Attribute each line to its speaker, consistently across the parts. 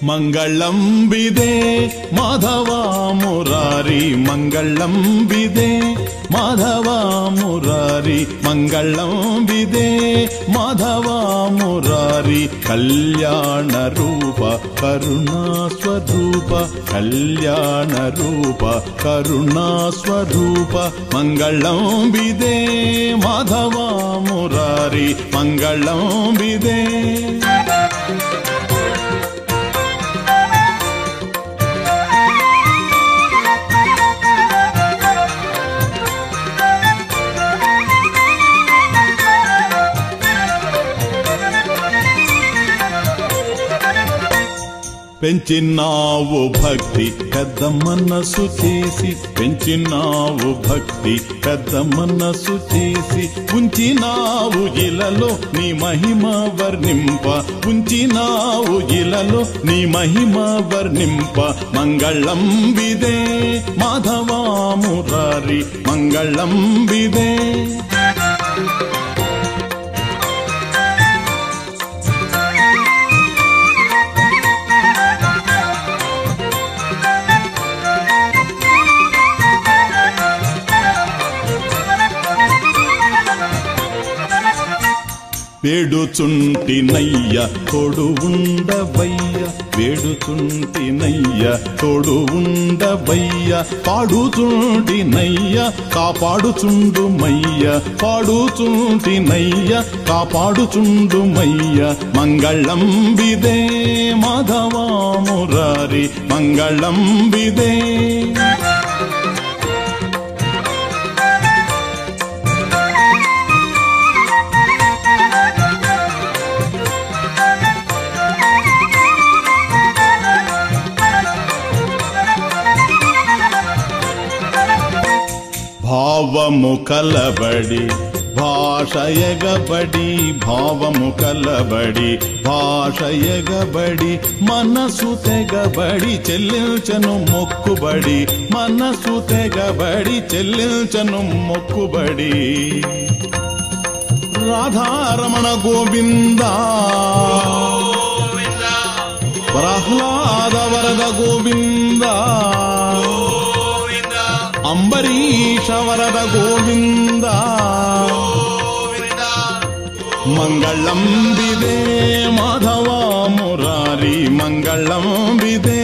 Speaker 1: మంగళం విదే మాధవ మురారి మంగళం విదే మాధవ మురారి మంగళం విదే మాధవ మురారి కళ్యాణ రూప కరుణా స్వరూప కళ్యాణ రూప కరుణా స్వరూప మంగళం విదే మాధవ మురారి మంగళం విదే పెంచినావు భక్తి పెద్ద మనసు చేసి పెంచినావు భక్తి పెద్ద మనసు చేసి ఉంచినావు ఇలలో నీ మహిమ వర్ణింప ఉంచినావు ఇలలో నీ మహిమ వర్ణింప మంగళం విదే మాధవా మురారి మంగళం విదే వేడుచుంటినయ్య తోడు ఉండవయ్య వేడుచుంటినయ్య తోడు ఉండవయ్య పాడుచుంటినయ్య కాపాడుచుండుమయ్య పాడుచుంటినయ్య కాపాడుచుండుమయ్య మంగళం విదే మాధవా మురారి మంగళం విదే భావము కలబడి భాష ఎగబడి భావము కలబడి భాష ఎగబడి మనసు తెగబడి చెల్లించను మొక్కుబడి మనసు తెగబడి చెల్లించను మొక్కుబడి రాధారమణ గోవిందా ప్రహ్లాద వరద గోవిందా అంబరీష వరద గోవింద మంగళం విదే మాధవ మురారి మంగళం విదే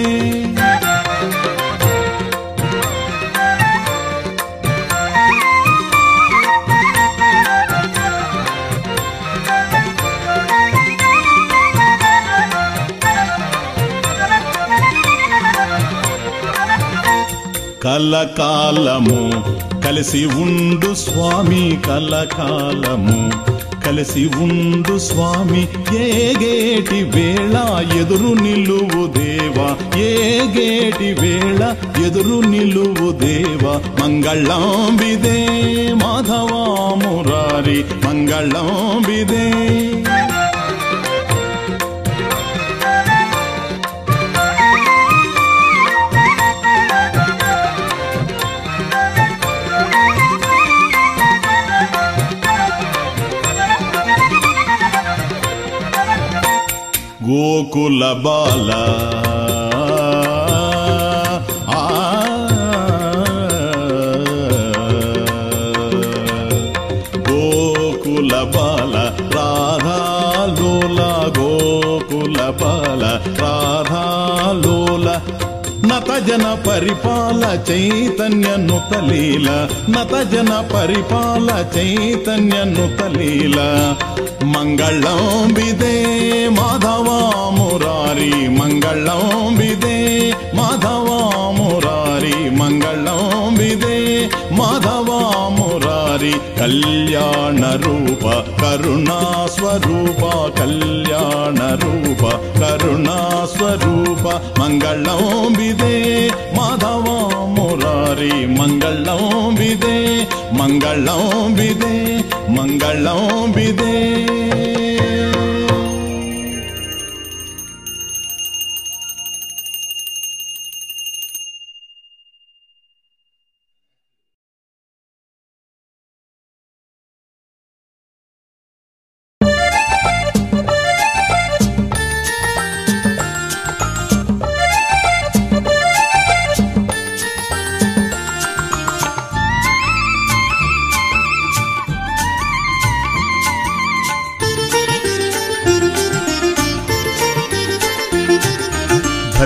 Speaker 1: కలకాలము కలిసి ఉండు స్వామి కలకాలము కలిసి ఉండు స్వామి ఏగేటి వేళ ఎదురు నిలువు దేవా ఏగేటి వేళ ఎదురు నిలువు దేవా మంగళం విదే మాధవా మురారి మంగళం విదే గోకుల బాల ఆ, గోకుల బాల రాధాలోల గోకుల బాల రాధాలోల నత జన పరిపాల చైతన్య నుతలీల నత జన పరిపాల చైతన్య నుతలీల మంగళం విదే మాధవా మురారి మంగళం విదే మాధవా మురారి మంగళం విదే మాధవా మురారి కళ్యాణ రూప కరుణా స్వరూప కళ్యాణ రూప కరుణా స్వరూప మంగళం విదే మాధవా మురారి మంగళం విదే మంగళం విదే మంగళం విదే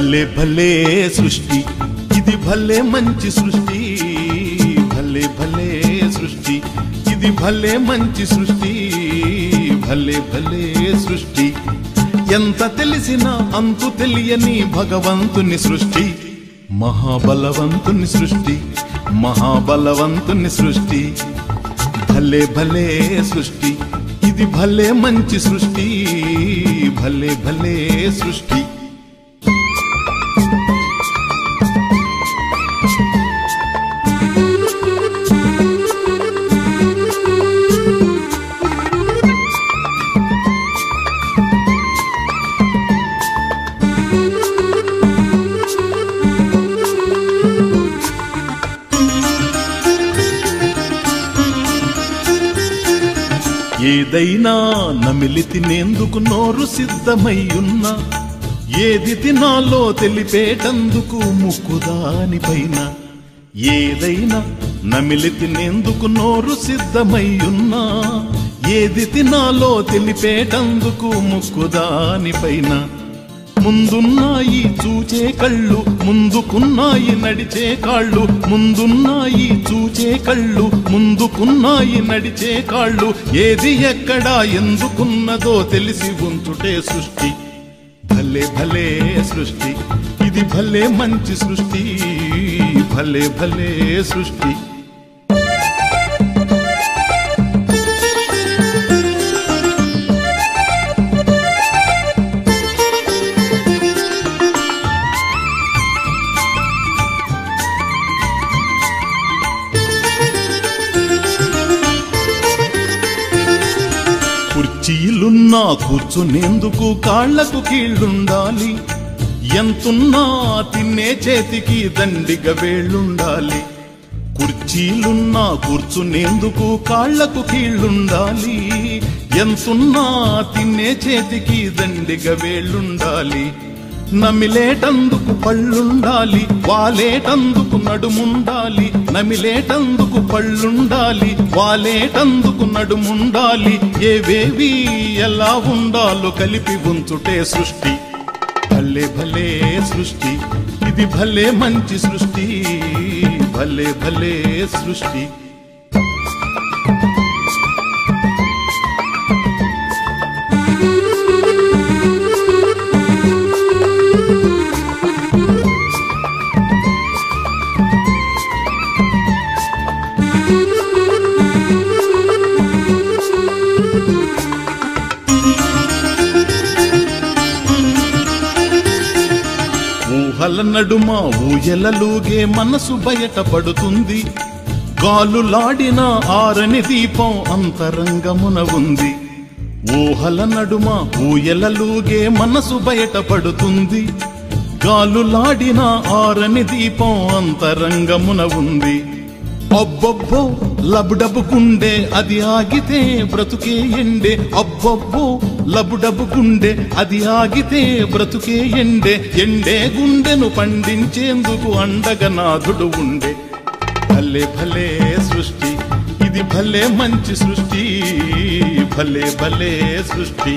Speaker 1: భలే భలే సృష్టి ఇది భలే మంచి సృష్టి భలే భలే సృష్టి ఇది భలే మంచి సృష్టి భలే భలే సృష్టి ఎంత తెలిసినా అంతు తెలియని భగవంతుని సృష్టి మహాబలవంతుని సృష్టి మహాబలవంతుని సృష్టి భలే భలే సృష్టి ఇది భలే మంచి సృష్టి భలే భలే సృష్టి ఏదైనా నమిలి తినేందుకు నోరు సిద్ధమయ్యున్నా ఏది తినాలో తెలిపేటందుకు ముక్కుదానిపైన ఏదైనా నమిలి తినేందుకు నోరు సిద్ధమయ్యున్నా ఏది తినాలో తెలిపేటందుకు ముక్కుదానిపైన ముందున్నాయి చూచే కళ్ళు ముందుకున్నాయి నడిచే కాళ్ళు ముందున్నాయి చూచే కళ్ళు ముందుకున్నాయి నడిచే కాళ్ళు ఏది ఎక్కడా ఎందుకున్నదో తెలిసి ఉంచుటే సృష్టి భలే భలే సృష్టి ఇది భలే మంచి సృష్టి భలే భలే సృష్టి కుర్చీలున్నా కూర్చునేందుకు కాళ్లకు కీళ్ళుండాలి ఎంతున్నా తినే చేతికి దండిగ వేళ్ళుండాలి కుర్చీలున్నా కూర్చునేందుకు కాళ్లకు కీళ్ళుండాలి ఎంతున్నా తినే చేతికి దండిగ వేళ్ళుండాలి నమిలేటందుకు పళ్ళుండాలి వాలేటందుకు నడుముండాలి నమిలేటందుకు పళ్ళుండాలి వాలేటందుకు నడుముండాలి ఏవేవి ఎలా ఉండాలో కలిపి ఉంచుటే సృష్టి భలే భలే సృష్టి ఇది భలే మంచి సృష్టి భలే భలే సృష్టి ఊహల నడుమ ఊయలలుగే మనసు బయటపడుతుంది గాలులాడిన ఆరని దీపం అంతరంగమున ఉంది ఊహల నడుమ ఊయలలుగే మనసు బయటపడుతుంది గాలులాడిన ఆరని దీపం అంతరంగమున ఉంది అబ్బబ్బో లబుడబుకుండే అది ఆగితే బ్రతుకే ఎండే అబ్బబ్బో లబుడబుకుండే అది ఆగితే బ్రతుకే ఎండే ఎండే గుండెను పండించేందుకు అండగనాథుడు ఉండే భలే భలే సృష్టి ఇది భలే మంచి సృష్టి భలే భలే సృష్టి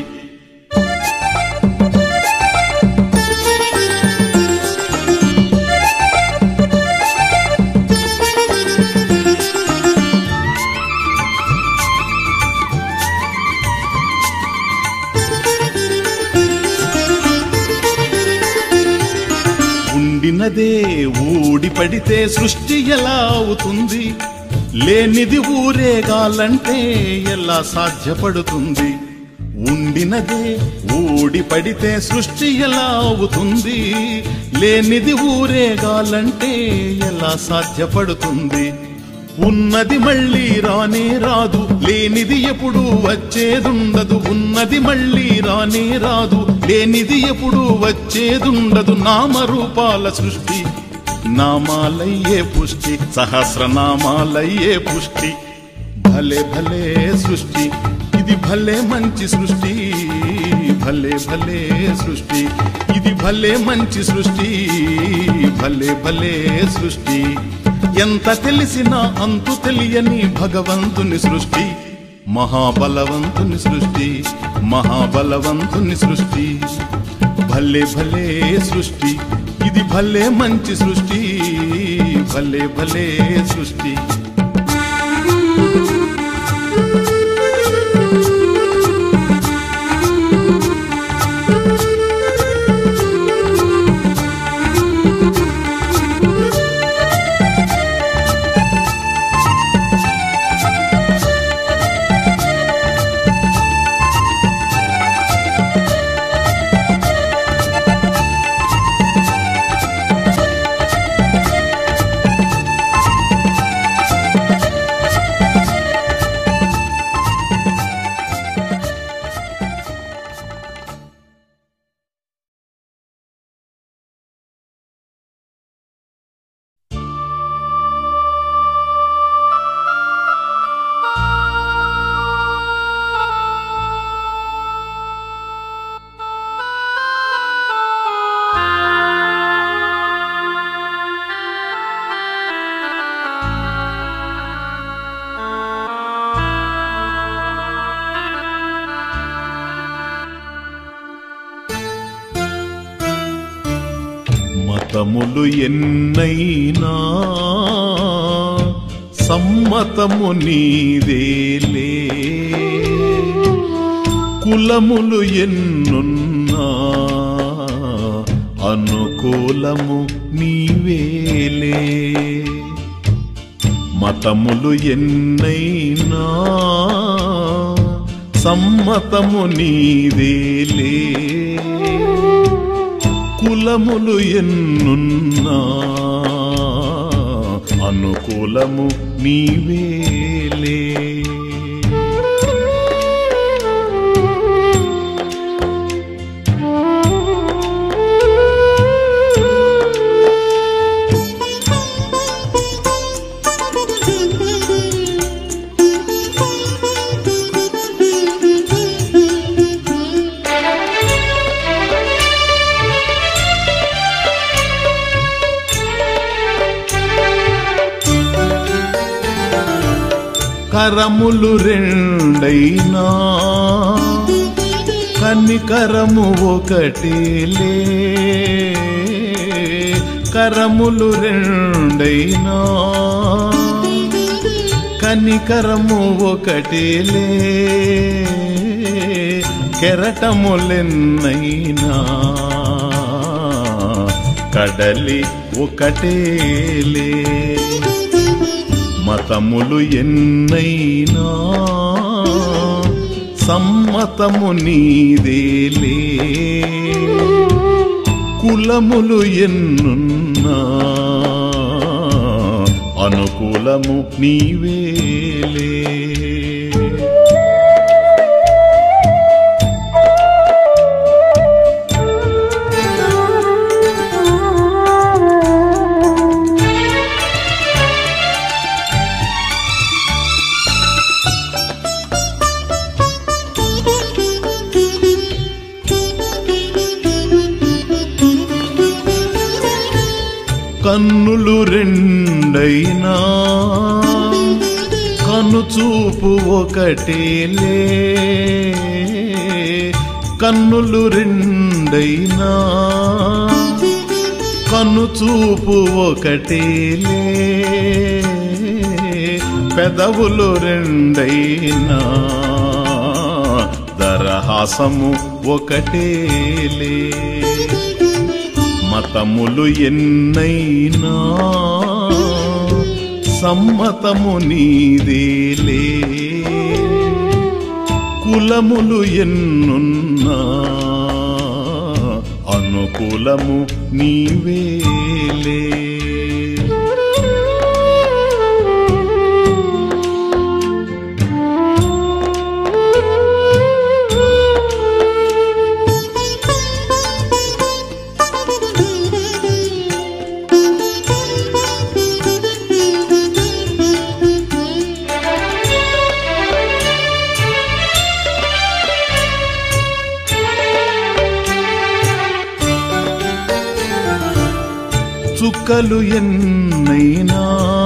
Speaker 1: ఉండినదే ఊడి పడితే సృష్టి ఎలా అవుతుంది లేనిది ఊరేగాలంటే ఎలా సాధ్యపడుతుంది ఉండినదే ఊడి పడితే సృష్టి ఎలా అవుతుంది లేనిది ఊరేగాలంటే ఎలా సాధ్యపడుతుంది ఉన్నది మళ్ళీ రానే రాదు లేనిది ఎప్పుడు వచ్చేదుండదు ఉన్నది మళ్ళీ రానే రాదు లేనిది ఎప్పుడు వచ్చేదుండదు నామరూపాల సృష్టి నామాలయ్యే పుష్టి సహస్రనామాలయ్యే పుష్టి భలే భలే సృష్టి ఇది భలే మంచి సృష్టి భలే భలే సృష్టి ఇది భలే మంచి సృష్టి భలే భలే సృష్టి ఎంత తెలిసినా అంతు తెలియని భగవంతుని సృష్టి మహాబలవంతుని సృష్టి మహాబలవంతుని సృష్టి భలే భలే భలే సృష్టి ఇది భలే మంచి సృష్టి భలే భలే సృష్టి మతములు ఎన్నైనా సమ్మతము నీదేలే కులములు ఎన్నున్నా అనుకూలము నీవేలే మతములు ఎన్నైనా సమ్మతము నీదేలే కులములు ఎన్నున్నా అనుకూలము నీవేలే కరములు రెండైనా కనికరము ఒకటేలే కరములు రెండైనా కనికరము ఒకటేలే కెరటములెన్నైనా కడలి ఒకటేలే మతములు ఎన్నైనా సమ్మతము నీదేలే కులములు ఎన్నున్నా అనుకూలము నీవేలే కన్నులు రెండైనా కనుచూపు ఒకటేలే కన్నులు రెండైనా కనుచూపు ఒకటేలే పెదవులు రెండైనా దరహాసము ఒకటేలే మతములు ఎన్నైనా సమ్మతము నీదేలే కులములు ఎన్నున్నా అనుకూలము నీవేలే చుక్కలు ఎన్నైనా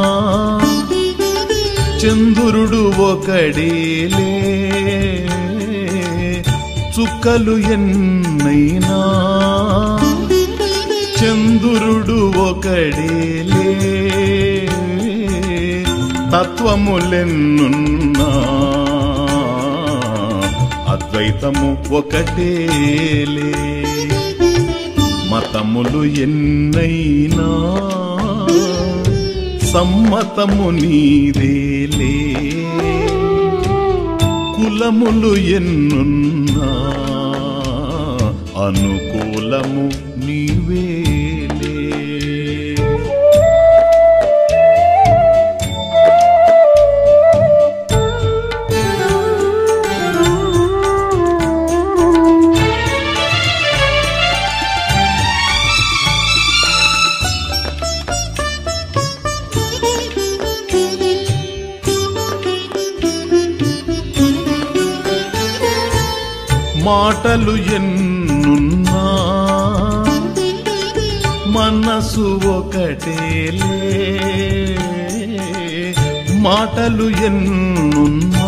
Speaker 1: చంద్రుడు ఒకడేలే చుక్కలు ఎన్నైనా ఒకడేలే తత్వములెన్నున్నా అద్వైతము ఒకటేలే మతములు ఎన్నైనా సమ్మతము నీదేలే కులములు ఎన్నున్నా అనుకూలము నీవేలే మాటలు ఎన్నున్నా మనసు ఒకటేలే మాటలు ఎన్నున్నా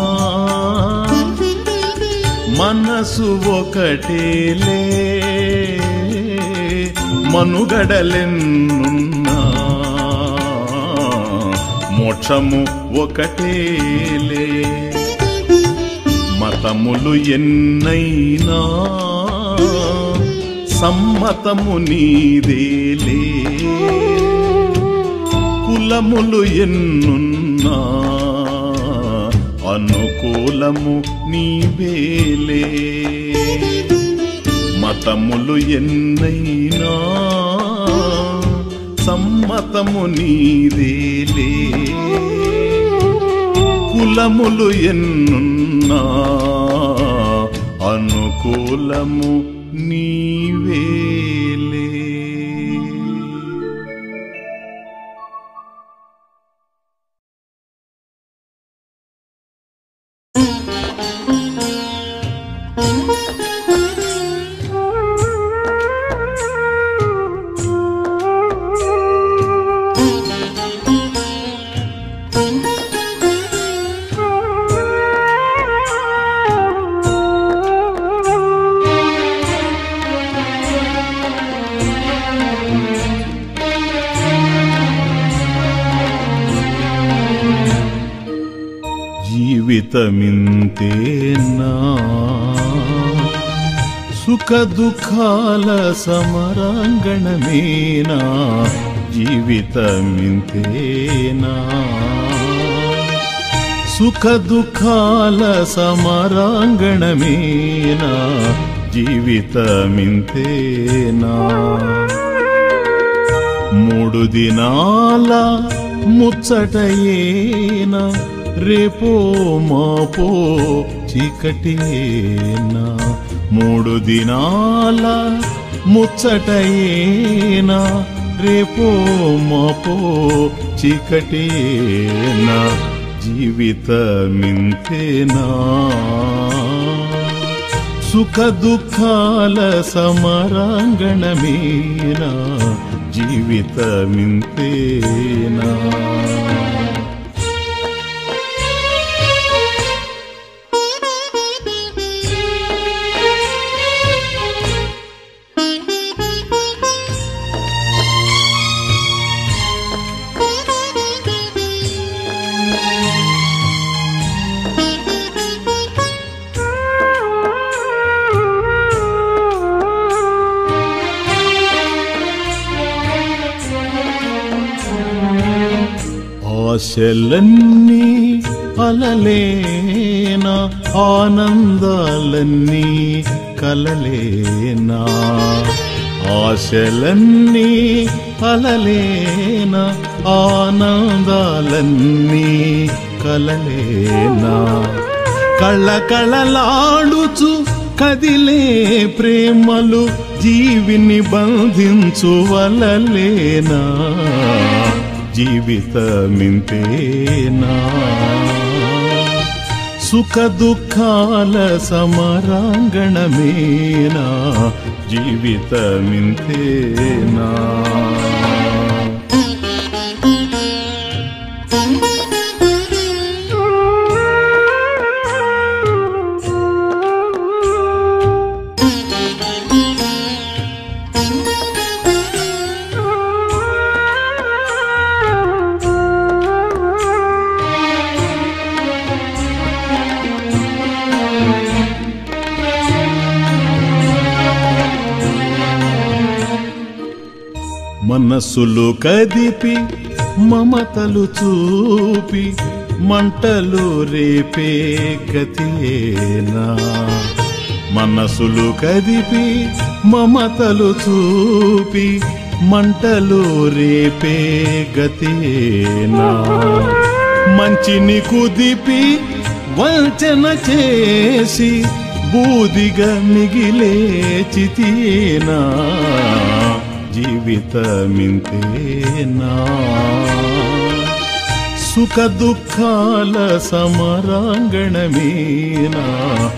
Speaker 1: మనసు ఒకటేలే మనుగడలెన్నున్నా మోక్షము ఒకటేలే మతములు ఎన్నైనా సమ్మతము నీదేలే కులములు ఎన్నున్నా అనుకూలము నీవేలే మతములు ఎన్నైనా సమ్మతము నీదేలే కులములు ఎన్నున్నా అనుకూలము నీవేలే జీవితమింతేనా సుఖ దుఃఖాల సమరాంగణమేనా జీవితమింతేనా సుఖ దుఃఖాల సమరాంగణమేనా జీవితమింతేనా మూడు దినాల ముచ్చటయేనా రేపో మాపో చీకటేనా మూడు దినాల ముచ్చటయేనా రేపో మాపో చీకటేనా జీవితమింతేనా సుఖ దుఃఖాల సమరాంగణమేనా జీవితమింతేనా ఆశలన్నీ అలలేనా ఆనందాలన్నీ కలలేనా ఆశలన్నీ అలలేనా ఆనందాలన్నీ కలలేనా కళ్ళ కళలాడుచు కదిలే ప్రేమలు జీవిని బంధించు వలలేనా జీవితమింతేనా సుఖ దుఃఖాల సమరాంగణమేనా జీవితమింతేనా మనస్సులు కదిపి మమతలు చూపి మంటలు రేపే గతేనా మనసులు కదిపి మమతలు చూపి మంటలు రేపే గతేనా మంచిని కుదిపి వంచన చేసి బూదిగా మిగిలే చితేనా జీవితమింతేనా సుఖ దుఃఖాల సమరాంగణమేనా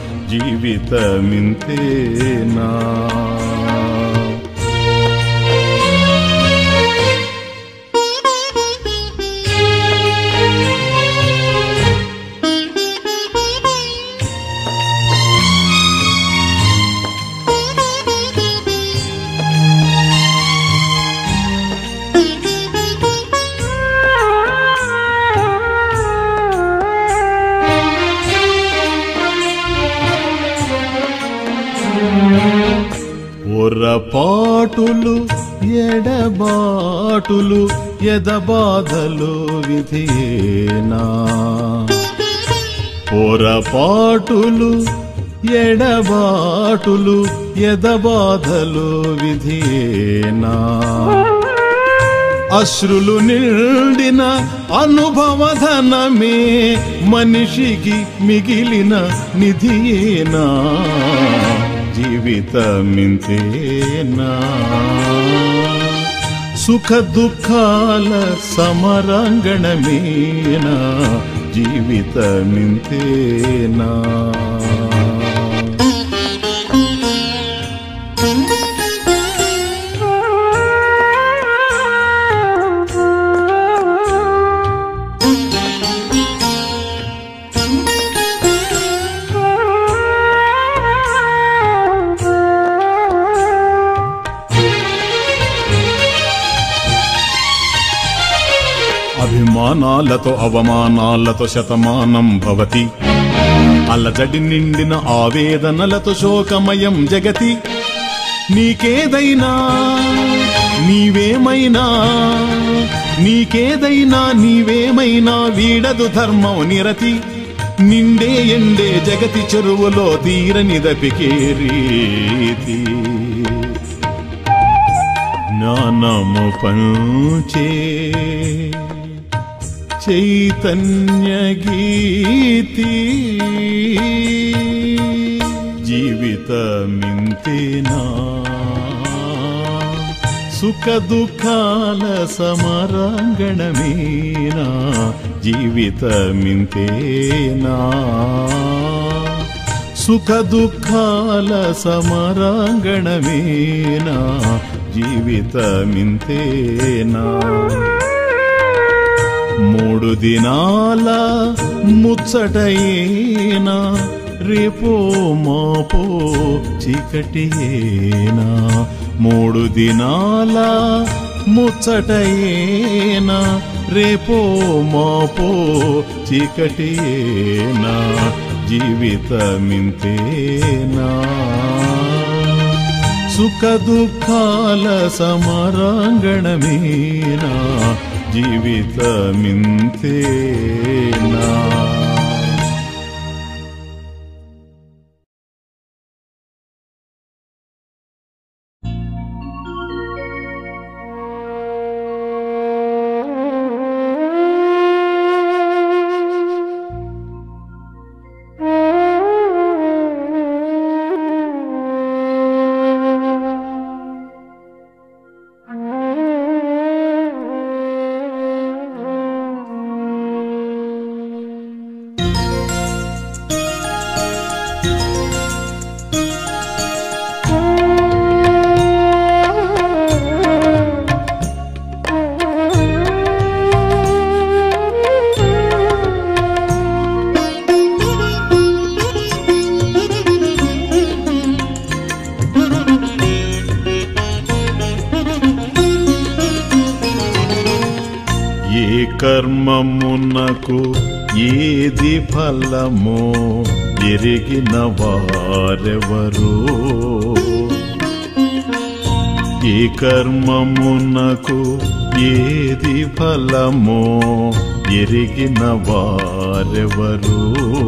Speaker 1: జీవితమింతేనా పొరపాటులు ఎడబాటులు ఎదబాధలు విధియేనా పొరపాటులు ఎడబాటులు ఎదబాధలు విధియేనా అశ్రులు నిండిన అనుభవధనమే మనిషికి మిగిలిన నిధియేనా జీవితమింతేనా సుఖ దుఃఖాల సమరాంగణమేనా జీవితమింతేనా అభిమానాలతో అవమానాలతో శతమానం భవతి అలజడి నిండిన ఆవేదనలతో శోకమయం జగతి నీకేదైనా నీవేమైనా నీకేదైనా నీవేమైనా వీడదు ధర్మం నిరతి నిండే ఎండే జగతి చెరువులో తీరని దపికే రీతి జ్ఞానము పంచే చైతన్య గీతి జీవితమింతేనా సుఖ దుఃఖాల సమరాంగణమేనా జీవితమింతేనా సుఖ దుఃఖాల సమరాంగణమేనా జీవితమింతేనా మూడు దినాల ముచ్చటయేనా రేపో మాపో చీకటియేనా మూడు దినాల ముచ్చటయేనా రేపో మాపో చీకటియేనా జీవితమింతేనా సుఖ దుఃఖాల సమరాంగణమేనా జీవితమింతేనా ఏ కర్మమునకు ఏది ఫలమో ఎరిగిన వారెవరో ఏ కర్మమునకు ఏది ఫలమో ఎరిగిన వారెవరు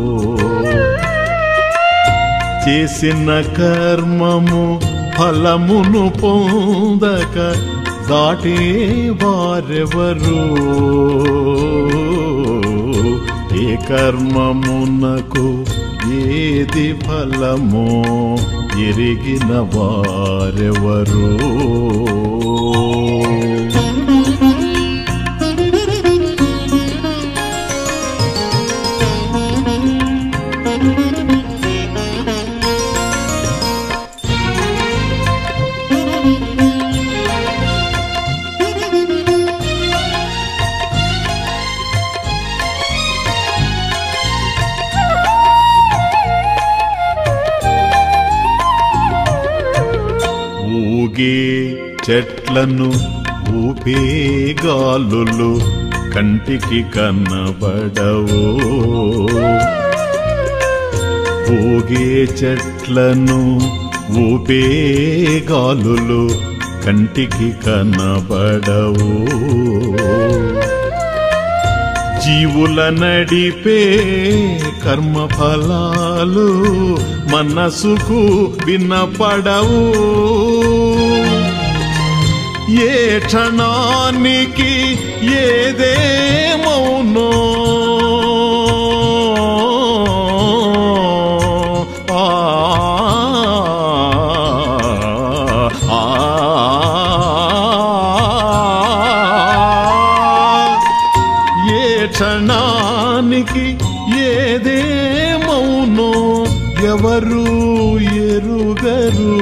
Speaker 1: చేసిన కర్మము ఫలమును పొందక దాటే వారెవరు ఏ కర్మమునకు ఏది ఫలమో ఎరిగిన వారెవరు ఊగే చెట్లను ఊపే గాలులు కంటికి కనబడవు ఊగే చెట్లను ఊపే గాలులు కంటికి కనబడవు జీవుల నడిపే కర్మ ఫలాలు మనసుకు వినపడవు ఏ క్షణానికి ఏదేమౌనో ఆ ఆ, ఏ క్షణానికి ఏదేమౌనో ఎవరు ఎరుగరు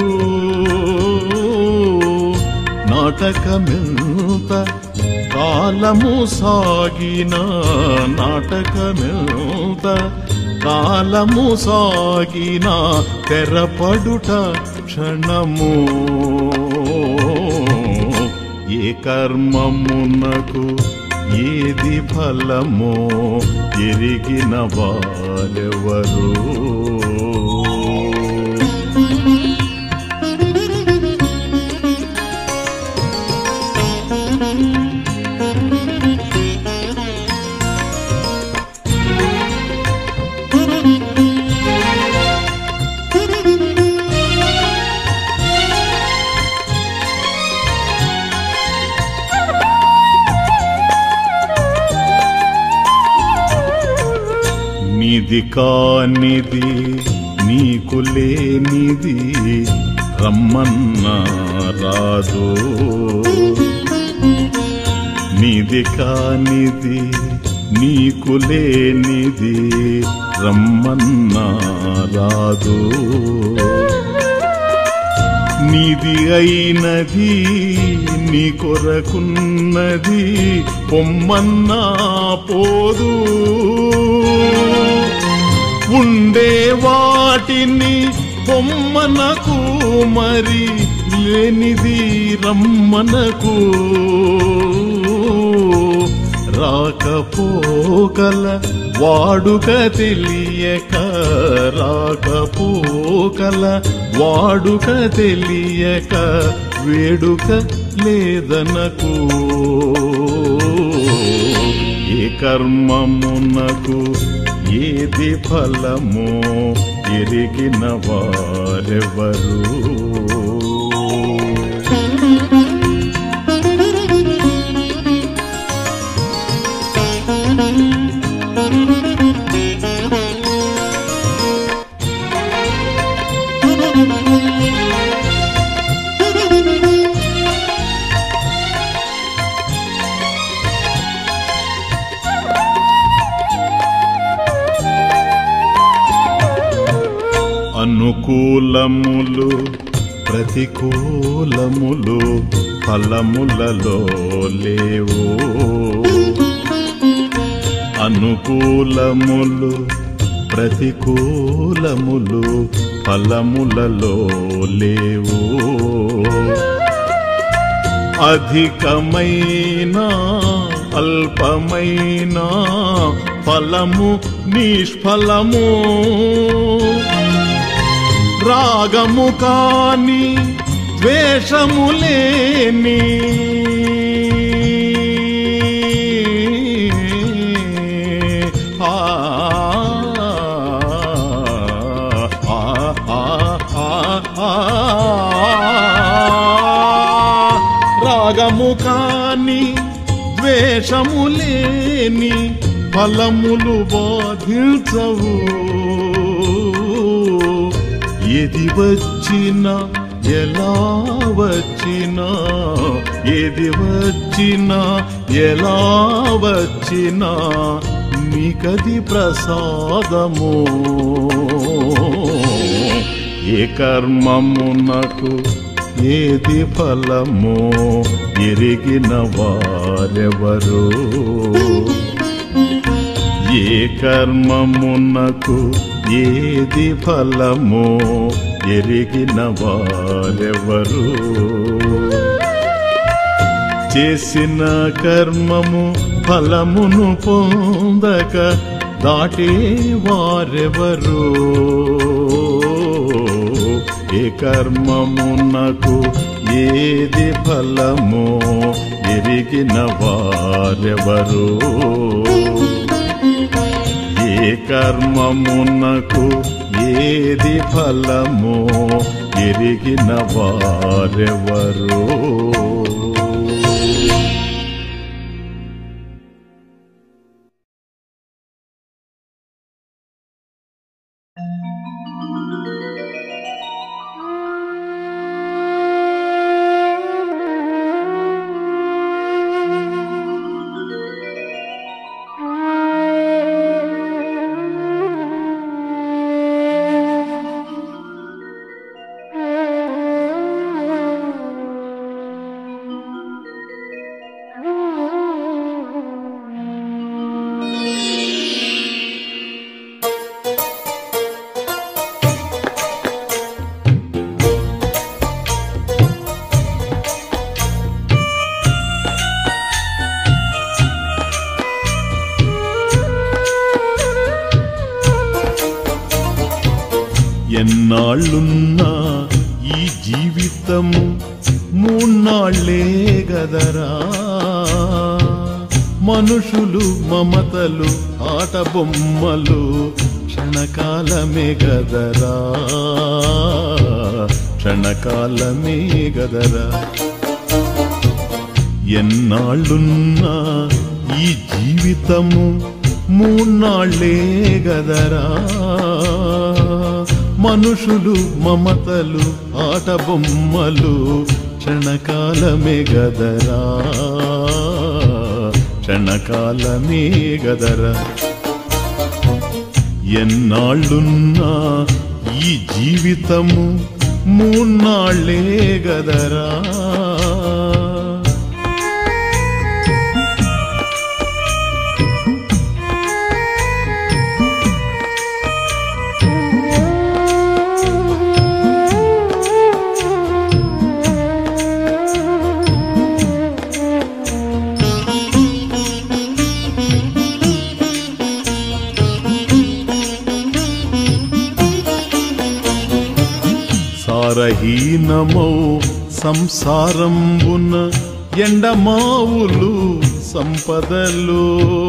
Speaker 1: నాటకమెంత కాలము సాగిన నాటకమెంత కాలము సాగిన తెరపడుట క్షణము ఏ కర్మమునకు ఏది ఫలమో ఎరిగిన వారెవరు నిధి కానిది నీకు లేనిది రమ్మన్నా రాదు నిధి కానిది నీకు లేనిది రమ్మన్నా రాదు నీది అయినది నీ కొరకున్నది పొమ్మన్నా పోదు ఉండే వాటిని పొమ్మనకు మరి లేనిది రమ్మనకు రాకపోకల వాడుక తెలియక రాకపోకల వాడుక తెలియక వేడుక లేదనకు ఏ కర్మమునకు ఏది ఫలమో ఎరిగిన వారెవరు అనుకూలములు ప్రతికూలములు ఫలములలో లేవు అనుకూలములు ప్రతికూలములు ఫలములలో లేవు అధికమైన అల్పమైన ఫలము నిష్ఫలము రాగము కాని ద్వేషము ద్వేషములేని ఆ ఆ ఆ ఆ రాగము కాని ద్వేషములేని ఫలములు బాధించవు ఏది వచ్చినా ఎలా వచ్చినా ఏది వచ్చినా ఎలా వచ్చినా నీకది ప్రసాదము ఏ కర్మమునకు ఏది ఫలము ఎరిగిన వారెవరు ఏ కర్మమునకు ఏది ఫలము ఎరిగిన వారెవరు చేసిన కర్మము ఫలమును పొందక దాటే వారెవరు ఏ కర్మమునకు ఏది ఫలము ఎరిగిన వారెవరు ఏ కర్మమునకు ఏది ఫలము ఎరిగిన వారెవరు ఎన్నాళ్ళున్నా ఈ జీవితము మూన్నాళ్ళే గదరా మనుషులు మమతలు ఆట బొమ్మలు క్షణకాలమే గదరా క్షణకాలమే గదరా ఎన్నాళ్ళున్నా ఈ జీవితము మూన్నాళ్ళే గదరా మనుషులు మమతలు ఆట బొమ్మలు క్షణకాలమే గదరా క్షణకాలమే గదరా ఎన్నాళ్ళున్నా ఈ జీవితము మూన్నాళ్ళే గదరా సారహీనమౌ సంసారంబున ఎండమావులు సంపదలు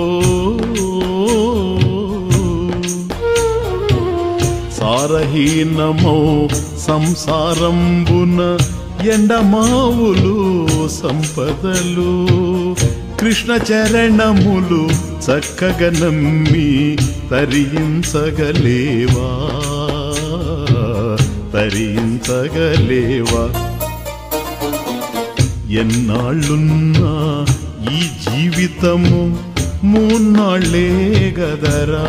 Speaker 1: సారహీనమౌ సంసారంబున ఎండమావులు సంపదలు కృష్ణ చరణములు చక్కగా నమ్మి తరించగలేవా తరించగలేవా ఎన్నాళ్ళున్నా ఈ జీవితము మూన్నాళ్ళే గదరా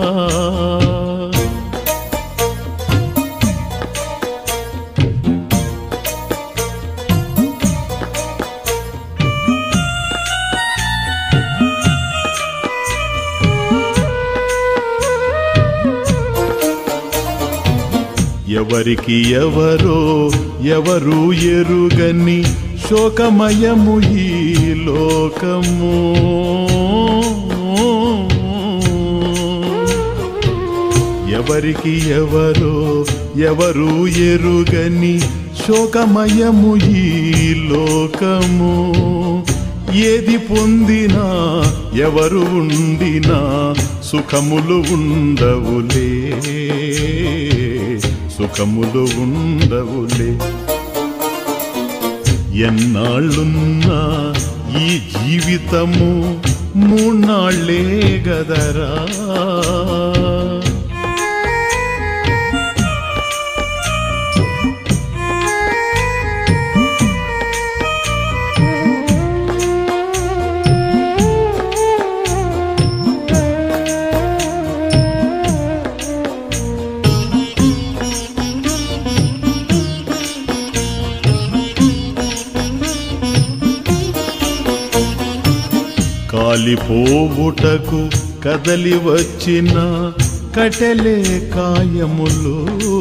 Speaker 1: ఎవరికి ఎవరో ఎవరు ఎరుగని శోకమయము ఈ లోకము ఎవరికి ఎవరో ఎవరు ఎరుగని అశోకమయము ఈ లోకము ఏది పొందినా ఎవరు ఉండినా సుఖములు ఉండవులే సుఖములు ఉండవులే ఎన్నాళ్ళున్నా ఈ జీవితము మూన్నాళ్ళే గదరా కాలిపోవుటకు కదలి వచ్చిన కటెలే కాయములు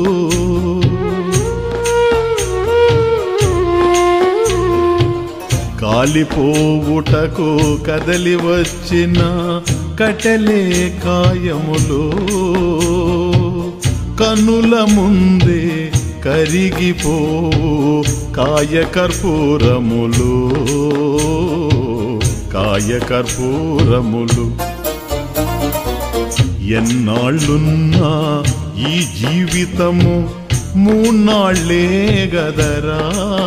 Speaker 1: కాలిపోవుటకు కదలి వచ్చిన కటెలే కాయములు కనుల ముందే కరిగిపోవు కాయకర్పూరములు కాయకర్పూరములు ఎన్నాళ్ళున్నా ఈ జీవితము మూన్నాళ్ళే గదరా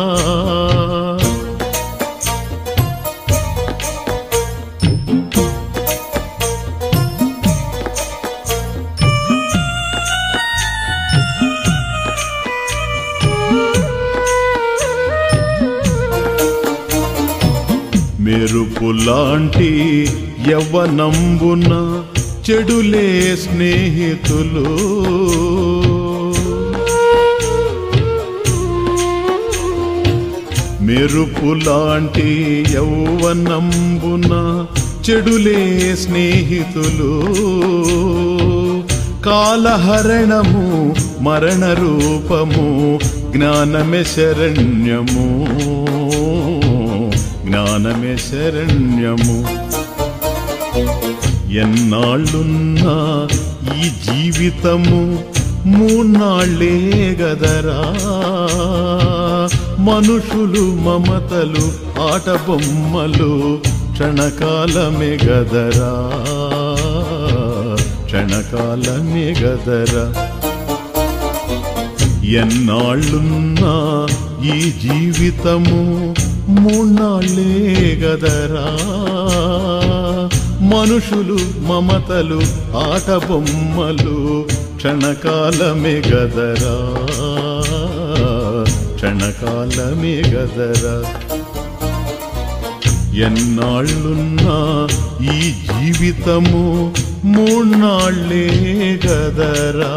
Speaker 1: మెరుపులాంటి యవ్వనంబున చెడులే స్నేహితులు మెరుపులాంటి యౌవనంబున చెడులే స్నేహితులు కాలహరణము మరణ రూపము జ్ఞానమే శరణ్యము జ్ఞానమే శరణ్యము ఎన్నాళ్ళున్నా ఈ జీవితము మూన్నాళ్ళే గదరా మనుషులు మమతలు ఆట బొమ్మలు క్షణకాలమే గదరా క్షణకాలమే గదరా ఎన్నాళ్ళున్నా ఈ జీవితము మూన్నాళ్ళే గదరా మనుషులు మమతలు ఆట బొమ్మలు క్షణకాలమే గదరా క్షణకాలమే గదరా ఎన్నాళ్ళున్నా ఈ జీవితము మూన్నాళ్ళే గదరా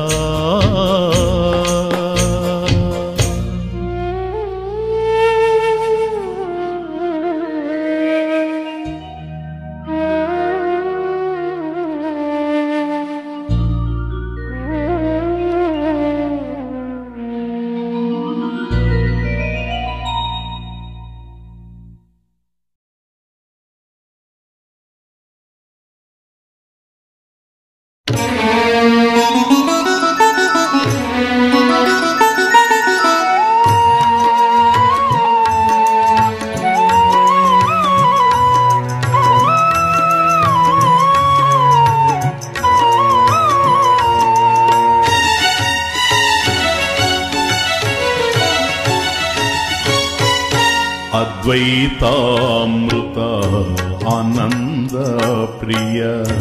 Speaker 1: అద్వైతామృత ఆనంద ప్రియ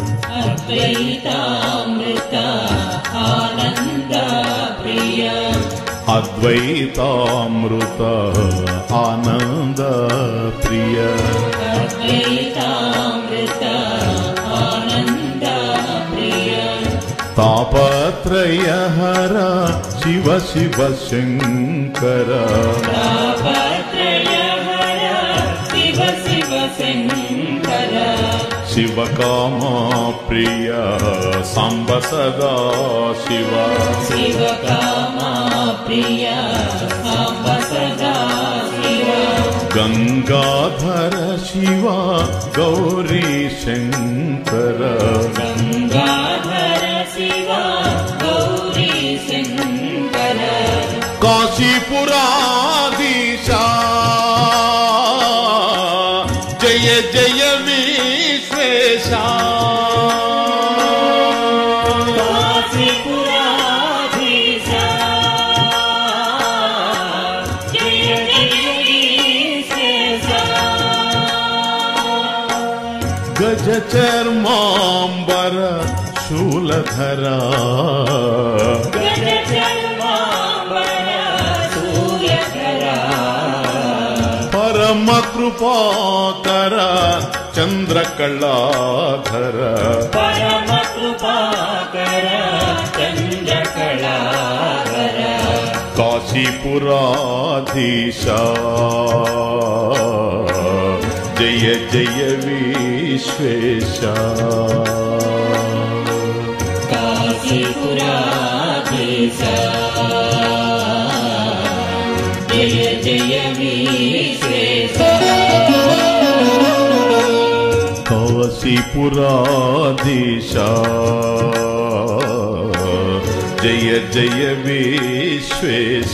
Speaker 2: అద్వైతామృత ఆనంద ప్రియ
Speaker 1: అద్వైతామృత ఆనంద ప్రియ
Speaker 2: అద్వైతామృత ఆనంద ప్రియ
Speaker 1: తాపత్రయహర శివ శివ శంకర
Speaker 2: తాపత్రయ హర శివ శివ శంకర
Speaker 1: శివకామా ప్రియ సాంబ సదా శివ
Speaker 2: శివ కామా ప్రియ సాంబ సదా శివ
Speaker 1: గంగాధర శివ గౌరీ శంకర
Speaker 2: గంగాధర శివ గౌరీ శంకర
Speaker 1: కాశీపురా జయ విశ్వేశ
Speaker 2: కాశీపురాధీశ జయ జయ ఈశ్వేశ
Speaker 1: గజ చర్మాంబర శూలధరా
Speaker 2: గజ చర్మాంబర సూర్యకరా
Speaker 1: పరమ కృపాకర చంద్రకళాధర
Speaker 2: పరమ కృపాకర చంద్రకళాకర
Speaker 1: కాశీపురాధీశ జయ జయ విశ్వేశ
Speaker 2: కాశీపురాధీశ జయ జయ విశ్వేశ
Speaker 1: కాశీపురాధీశ జయ జయ విశ్వేశ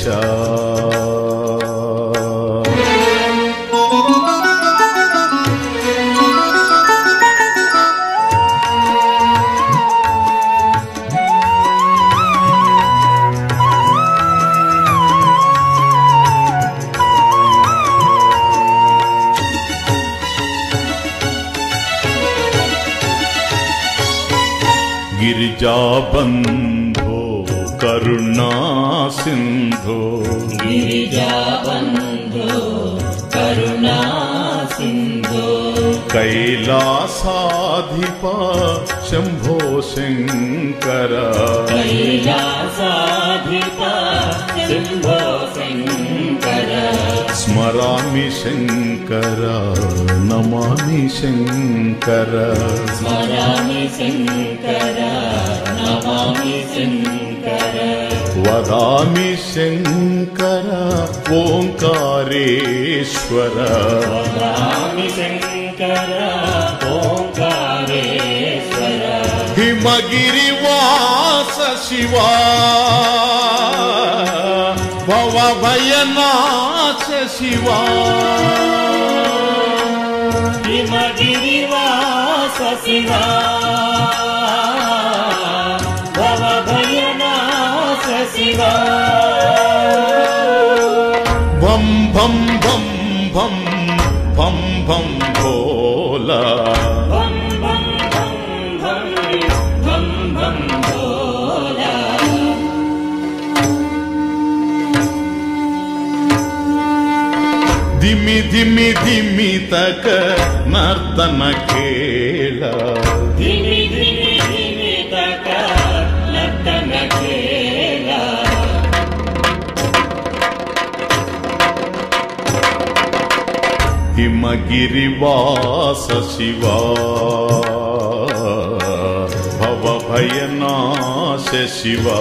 Speaker 1: గిరిజాబంధో కరుణా సింధో
Speaker 2: గిరిజాబంధు కరుణా సింధు
Speaker 1: కైలాసాధిప శంభో శంకర
Speaker 2: కైలాసాధిప శంభో శంకర
Speaker 1: స్మరామి శంకర నమామి శంకర
Speaker 2: స్మరామి శంకర నమామి శంకర
Speaker 1: వదామి శంకర ఓంకారేశ్వర
Speaker 2: స్మరామి శంకర ఓంకారేశ్వర
Speaker 1: హిమగిరివాస శివా భవ భయనాశ శివా
Speaker 2: హిమగిరివాస శివా భవ భయనాశ శివా
Speaker 1: భం భం భం భం భం భం భోలా
Speaker 2: భం భం భం భం భం భం భోలా
Speaker 1: ధిమి ధిమి ధిమి తక నర్తన కేళ
Speaker 2: ధిమి ధిమి ధిమి తక నర్తన ఖేల
Speaker 1: హిమగిరివాస శివా భవ భయనాశ శివా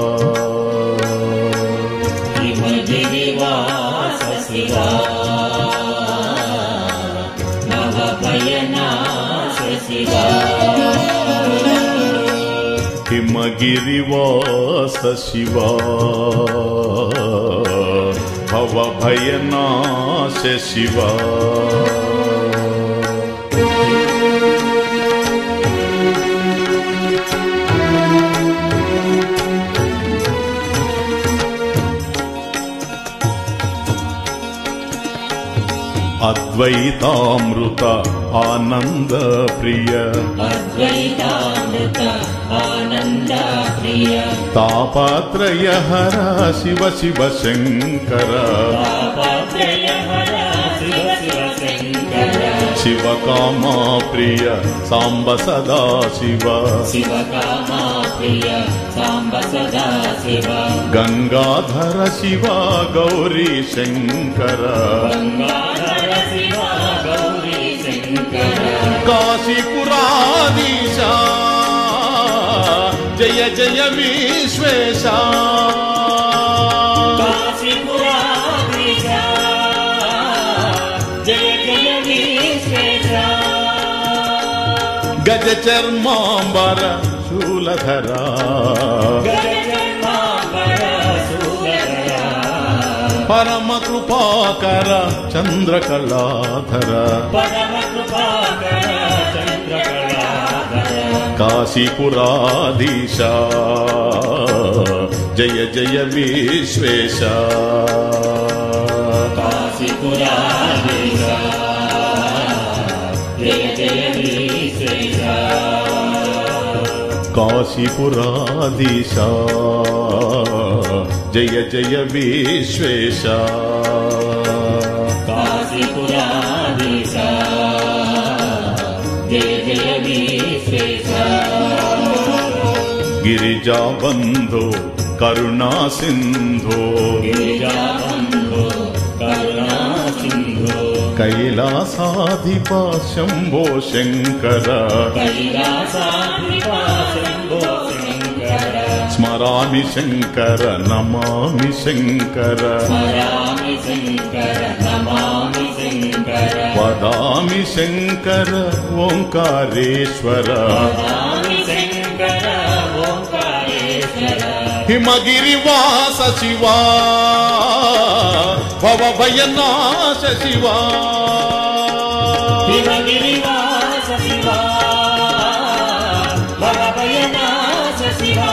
Speaker 2: హిమగిరివాస శివా నవ భయనాశ శివా
Speaker 1: హిమగిరివాస శివా భవ భయనాశ శివా అద్వైతామృత ఆనంద ప్రియ
Speaker 2: అద్వైతామృత ఆనంద ప్రియ
Speaker 1: తాపత్రయ హర శివ శివ శంకర
Speaker 2: పాపత్రయ హర శివ శివ శంకర
Speaker 1: శివకామా ప్రియ సాంబ సదా శివ
Speaker 2: శివకామా ప్రియ సాంబ సదా శివ
Speaker 1: గంగాధర శివ గౌరీ శంకర
Speaker 2: గంగాధర శివ గౌరీ శంకర
Speaker 1: కాశీపురాధీశ జయ జయ విశ్వేశ
Speaker 2: కాశీపురాధీశ జయ జయ విశ్వేశ
Speaker 1: గజ చర్మాంబర శూలధరా
Speaker 2: గజమాంబర సూరధర
Speaker 1: పరమ కృపాకర చంద్రకళాధర
Speaker 2: పరమ కృపాకర చంద్రకళాధర
Speaker 1: కాశీపురాధీశ జయ జయ విశ్వేశ
Speaker 2: కాశీపురాధీశ జయ జయ విశ్వేశ
Speaker 1: కాశీపురాధీశ జయ జయ విశ్వేశ
Speaker 2: కాశీపురాధీశ జయ జయ విశ్వేశ
Speaker 1: గిరిజాబంధో కరుణా సింధో
Speaker 2: గిరిజాబంధో కరుణా సింధో
Speaker 1: కైలాసాధిప శంభో శంకర
Speaker 2: కైలాసాధిపా శంభో శంకర
Speaker 1: స్మరామి శంకర నమామి శంకర
Speaker 2: స్మరామి శంకర నమామి శంకర
Speaker 1: వదామి శంకర ఓంకారేశ్వర
Speaker 2: స్మరామి శంకర ఓంకారేశ్వర
Speaker 1: హిమగిరివాస శివా భవ భయనాశ శివా
Speaker 2: శివగిరివాస శివా భవభయనాశ శివా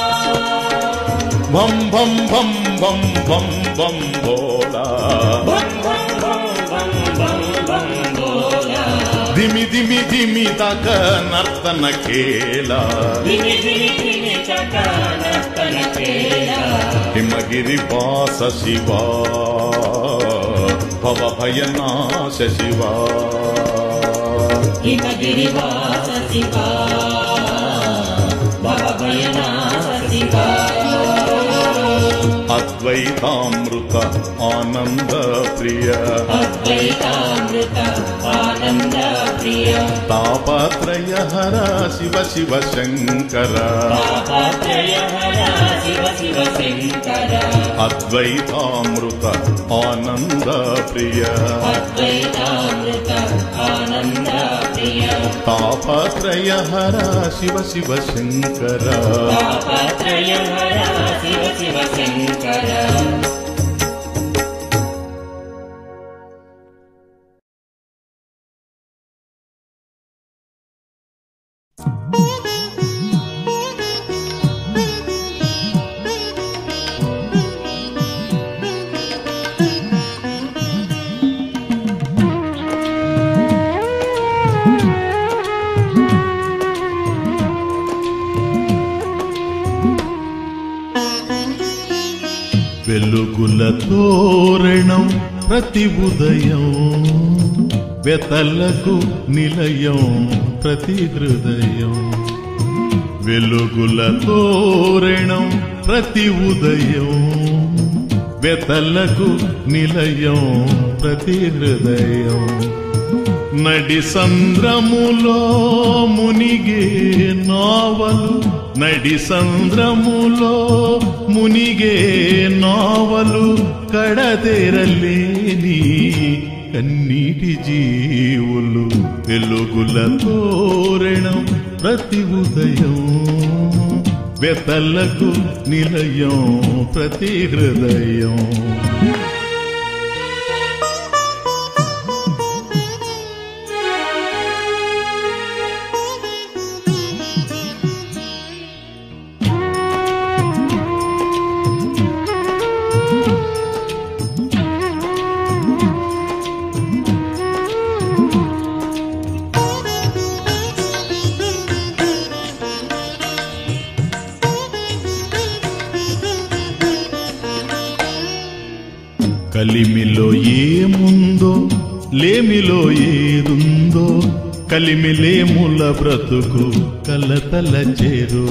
Speaker 1: భం భం భం భం భం భం భోలా
Speaker 2: భం భం భం భం భం భం భోలా
Speaker 1: ధిమి ధిమి ధిమి తక నర్తన కేలా
Speaker 2: దివి దివి దివి చకానర్తన కేలా
Speaker 1: హిమగిరివాస శివా భవ భయనాశ శివా
Speaker 2: హిమగిరివాస శివా భవభయనాశ శివా
Speaker 1: అద్వైతామృత ఆనంద ప్రియ
Speaker 2: అద్వైతామృత ఆనంద ప్రియ
Speaker 1: తాపత్రయ హర శివ శివ శంకర
Speaker 2: పాపాత్రయ హర శివ శివ శంకర
Speaker 1: అద్వైతామృత ఆనంద ప్రియ
Speaker 2: అద్వైతామృత ఆనంద ప్రియ
Speaker 1: తాపత్రయ హర శివ శివ శంకర
Speaker 2: పాపాత్రయ హర శివ శివ శంకర
Speaker 1: వెలుగుల తోరణం ప్రతి ఉదయం వెతలకు నిలయం ప్రతి హృదయం వెలుగుల తోరణం ప్రతి ఉదయం వెతలకు నిలయం ప్రతి హృదయం నడి సంద్రములో మునిగే నావలు నడి సంద్రములో మునిగే నావలు కడతెరలేని కన్నీటి జీవులు వెలుగుల తోరణం ప్రతి ఉదయం వెతలకు నిలయం ప్రతి హృదయం కలిమిలో ఏముందో లేమిలో ఏదుందో కలిమిలేముల బ్రతుకు కలతల చేరు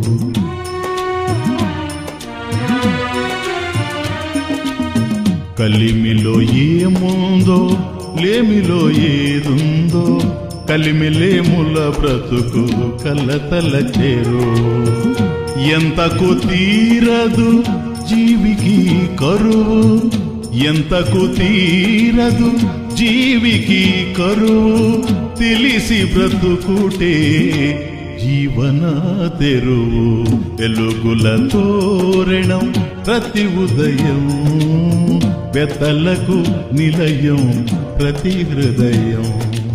Speaker 1: కలిమిలో ఏముందో లేమిలో ఏదుందో కలిమిలేముల బ్రతుకు కలతల చేరు ఎంతకు తీరదు జీవికి కరువు ఎంతకు తీరదు జీవికి కరువు తెలిసి బ్రతుకుటే జీవన తెరువు వెలుగుల తోరణం ప్రతి ఉదయం వెతలకు నిలయం ప్రతి హృదయం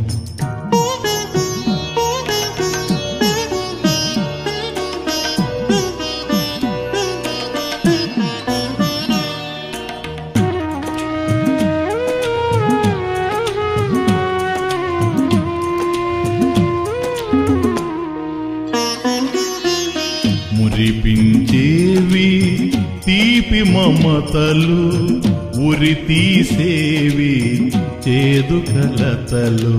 Speaker 1: మురిపించేవి తీపి మమతలు ఉరి తీసేవి చేదు కలతలు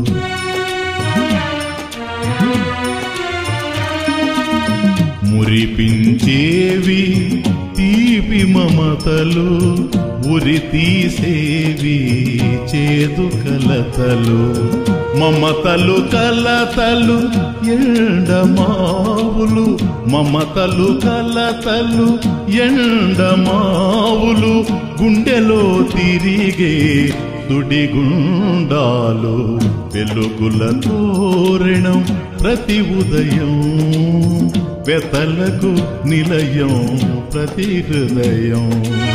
Speaker 1: మురిపించేవి తీపి మమతలు ఉరి తీసేవి చేదు కలతలు మమతలు కలతలు ఎండమావులు మమతలు కలతలు ఎండమావులు గుండెలో తిరిగే దుడిగుండాలు వెలుగుల తోరణం ప్రతి ఉదయం వెతలకు నిలయం ప్రతి హృదయం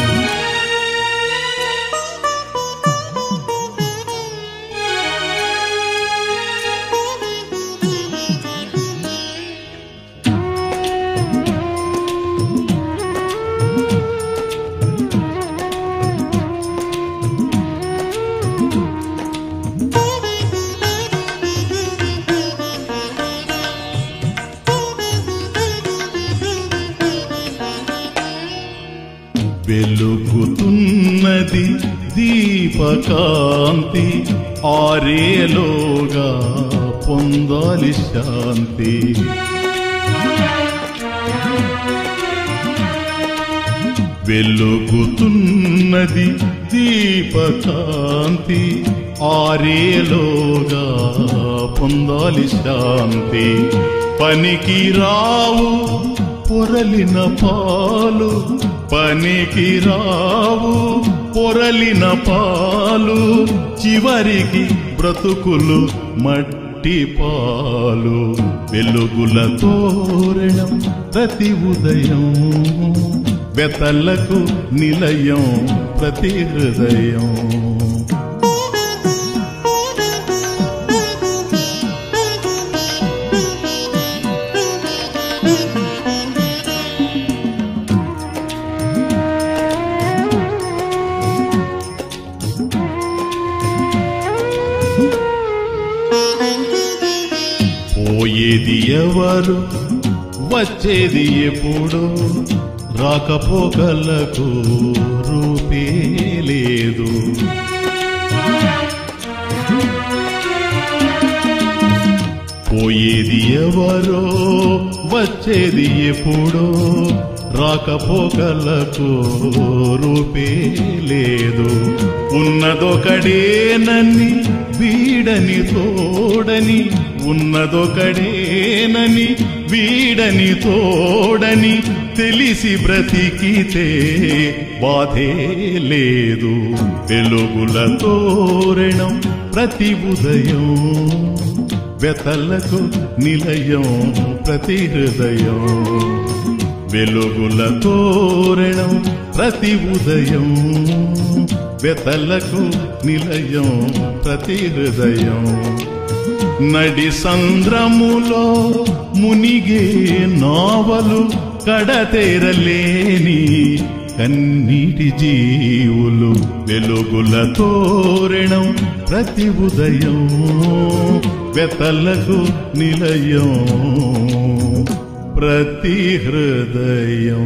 Speaker 1: వెలుగుతున్నది దీపకాంతి ఆరేలోగా పొందాలి శాంతి వెలుగుతున్నది దీపకాంతి ఆరేలోగా పొందాలి శాంతి పనికి రావు పొరలిన పాలు పనికి రావు పొరలిన పాలు చివరికి బ్రతుకులు మట్టి పాలు వెలుగుల తోరణం ప్రతి ఉదయం వెతలకు నిలయం ప్రతి హృదయం పోయేది ఎవరు వచ్చేది ఎప్పుడు రాకపోకలకు రూపే లేదు పోయేది ఎవరో వచ్చేది ఎప్పుడో రాకపోకలకు రూపే లేదు ఉన్నదొకడేనని వీడని తోడని ఉన్నదొకడేనని వీడని తోడని తెలిసి బ్రతికితే బాధే లేదు వెలుగుల తోరణం ప్రతి ఉదయం వెతలకు నిలయం ప్రతి హృదయం వెలుగుల తోరణం ప్రతి ఉదయం వెతలకు నిలయం ప్రతి హృదయం నడి సంద్రములో మునిగే నావలు కడతేరలేని కన్నీటి జీవులు వెలుగుల తోరణం ప్రతి ఉదయం వెతలకు నిలయం ప్రతి హృదయం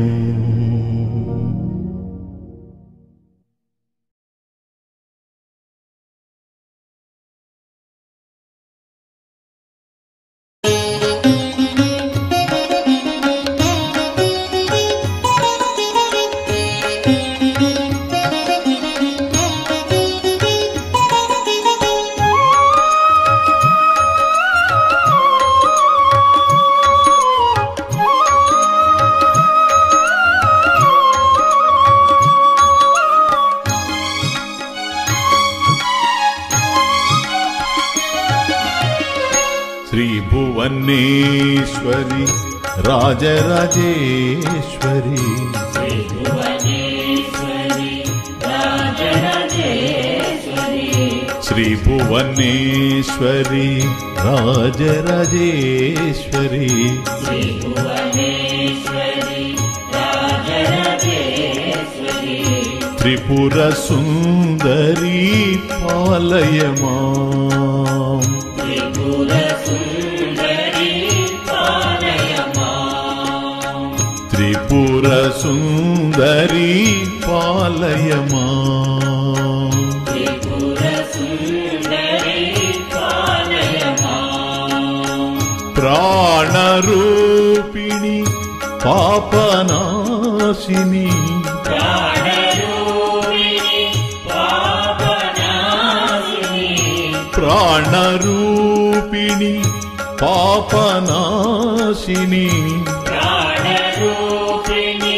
Speaker 1: శ్రీ భువనేశ్వరి రాజరాజేశ్వరి
Speaker 2: శ్రీ భువనేశ్వరి రాజరాజేశ్వరి
Speaker 1: శ్రీ భువనేశ్వరి రాజరాజేశ్వరి
Speaker 2: శ్రీ భువనేశ్వరి రాజరాజేశ్వరి
Speaker 1: త్రిపుర సుందరి పాలయమా
Speaker 2: త్రిపుర సుందరి పాలయమా
Speaker 1: త్రిపుర సుందరి పాలయమా
Speaker 2: త్రిపుర సుందరి పాలయమా
Speaker 1: ప్రాణరూపిణి పాపనాశిని
Speaker 2: ప్రాణరూపిణి పాపనాశిని
Speaker 1: ప్రాణరూపిణి పాపనాశిని
Speaker 2: ప్రాణరూపిణి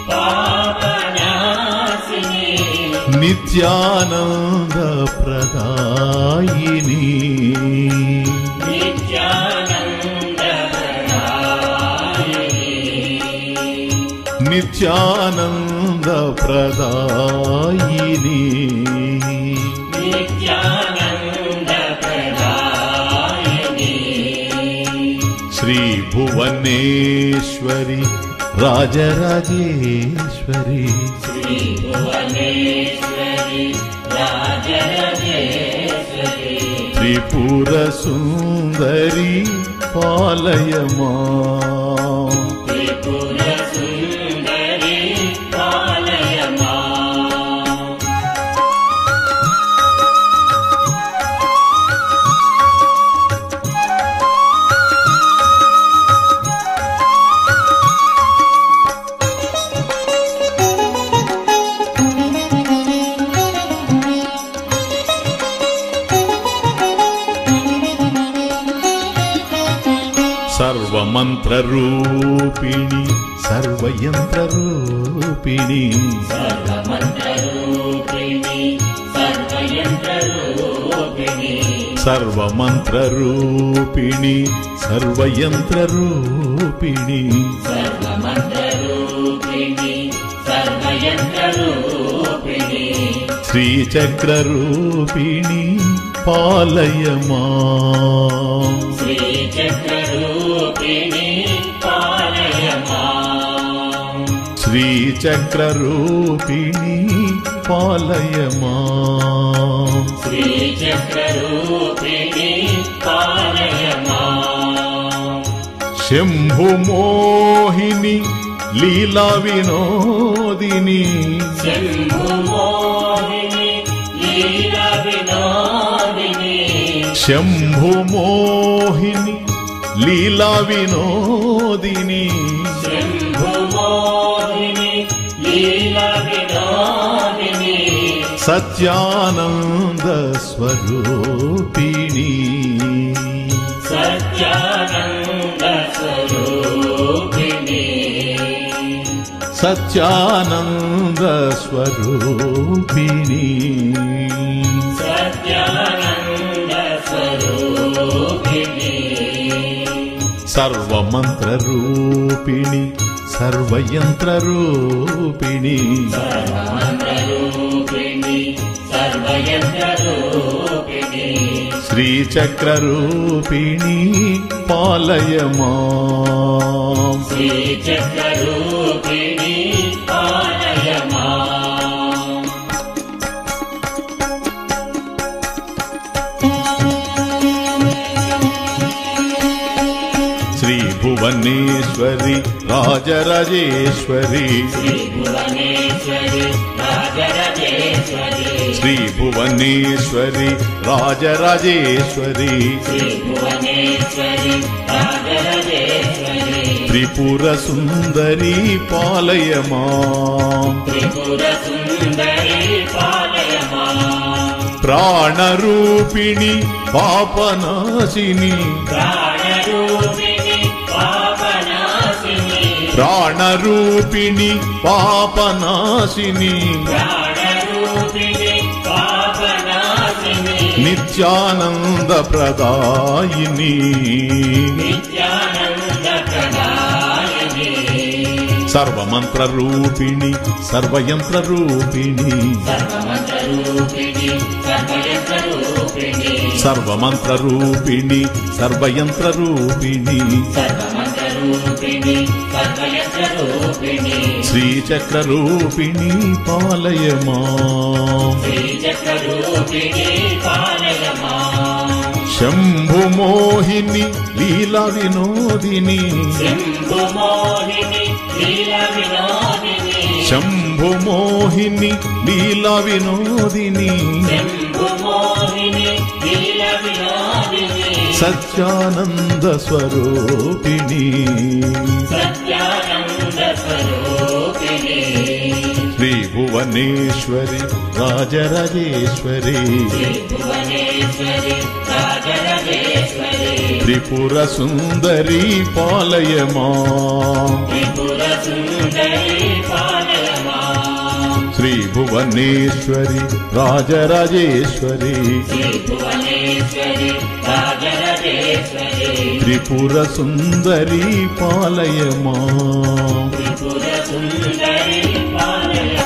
Speaker 2: పాపనాశిని
Speaker 1: నిత్యానంద ప్రదాయిని
Speaker 2: నిత్యానందప్రదాయిని
Speaker 1: నిత్యానంద ప్రదాయిని
Speaker 2: నిత్యానందప్రదాయిని
Speaker 1: శ్రీ భువనేశ్వరి రాజరాజేశ్వరి
Speaker 2: శ్రీ భువనేశ్వరి రాజరాజేశ్వరి
Speaker 1: త్రిపుర సుందరి పాలయమా
Speaker 2: త్రిపుర సుందరి పాలయమా
Speaker 1: సర్వమంత్రరూపిణి సర్వయంత్రరూపిణి
Speaker 2: సర్వమంత్రరూపిణి సర్వయంత్రరూపిణి
Speaker 1: సర్వమంత్రరూపిణి సర్వయంత్రరూపిణి
Speaker 2: సర్వమంత్రరూపిణి సర్వయంత్రరూపిణి
Speaker 1: శ్రీచక్రరూపిణి పాలయమా
Speaker 2: శ్రీచక్రరూపిణి పాలయమా
Speaker 1: శ్రీచక్రరూపిణి పాలయమా
Speaker 2: శ్రీచక్రరూపిణి పాలయమా
Speaker 1: శంభుమోహిని లీలా వినోదిని
Speaker 2: శంభుమోహిని లీలా వినోదిని
Speaker 1: శంభుమోహిని లీలా వినోదిని
Speaker 2: శంభుమోహిని లీలా వినోదిని
Speaker 1: సత్యానంద స్వరూపిణి
Speaker 2: సత్యానంద స్వరూపిణి
Speaker 1: సత్యానంద స్వరూపిణి
Speaker 2: సత్యానంద స్వరూపిణి
Speaker 1: సర్వమంత్రరూపిణి సర్వయంత్రరూపిణి
Speaker 2: సర్వమంత్రరూపిణి సర్వయంత్రరూపిణి
Speaker 1: శ్రీచక్రరూపిణి పాలయమా
Speaker 2: శ్రీచక్రరూపిణి పాలయమా
Speaker 1: శ్రీ భువనేశ్వరి రాజరాజేశ్వరి
Speaker 2: శ్రీ భువనేశ్వరి రాజరాజేశ్వరి
Speaker 1: శ్రీ భువనేశ్వరి రాజరాజేశ్వరి
Speaker 2: శ్రీ భువనేశ్వరి రాజరాజేశ్వరి
Speaker 1: త్రిపుర సుందరి పాలయమా
Speaker 2: త్రిపుర సుందరి పాలయమా
Speaker 1: ప్రాణరూపిణి పాపనాశిని
Speaker 2: ప్రాణరూపిణి పాపనాశిని
Speaker 1: ప్రాణరూపిణి పాపనాశిని
Speaker 2: ప్రాణరూపిణి పాపనాశిని
Speaker 1: నిత్యానంద ప్రదాయిని
Speaker 2: నిత్యానంద ప్రదాయిని
Speaker 1: సర్వమంత్రరూపిణి సర్వయంత్రరూపిణి
Speaker 2: సర్వమంత్రరూపిణి సర్వయంత్రరూపిణి రూపిణి
Speaker 1: సర్వమంత్ర రూపిణి సర్వయంత్ర రూపిణి
Speaker 2: సర్వమంత్ర రూపిణి సర్వయంత్ర రూపిణి
Speaker 1: శ్రీచక్ర రూపిణి పాలయమా
Speaker 2: శ్రీచక్ర రూపిణి పాలయమా
Speaker 1: శంభు మోహిని లీలా వినోదిని
Speaker 2: శంభు మోహిని లీల వినోదిని
Speaker 1: శంభు మోహిని లీలా వినోదిని
Speaker 2: శంభు మోహిని లీల వినోదిని
Speaker 1: సత్యానంద స్వరూపిణి
Speaker 2: సత్యానంద స్వరూపిణి
Speaker 1: శ్రీ భువనేశ్వరి రాజరాజేశ్వరి
Speaker 2: భువనేశ్వరి రాజరాజేశ్వరి
Speaker 1: త్రిపుర సుందరి పాలయమా
Speaker 2: త్రిపుర సుందరి పాలయమా
Speaker 1: శ్రీ భువనేశ్వరి రాజరాజేశ్వరి
Speaker 2: శ్రీ భువనేశ్వరి రాజరాజేశ్వరి
Speaker 1: త్రిపుర సుందరి పాలయమా
Speaker 2: త్రిపుర సుందరి పాలయమా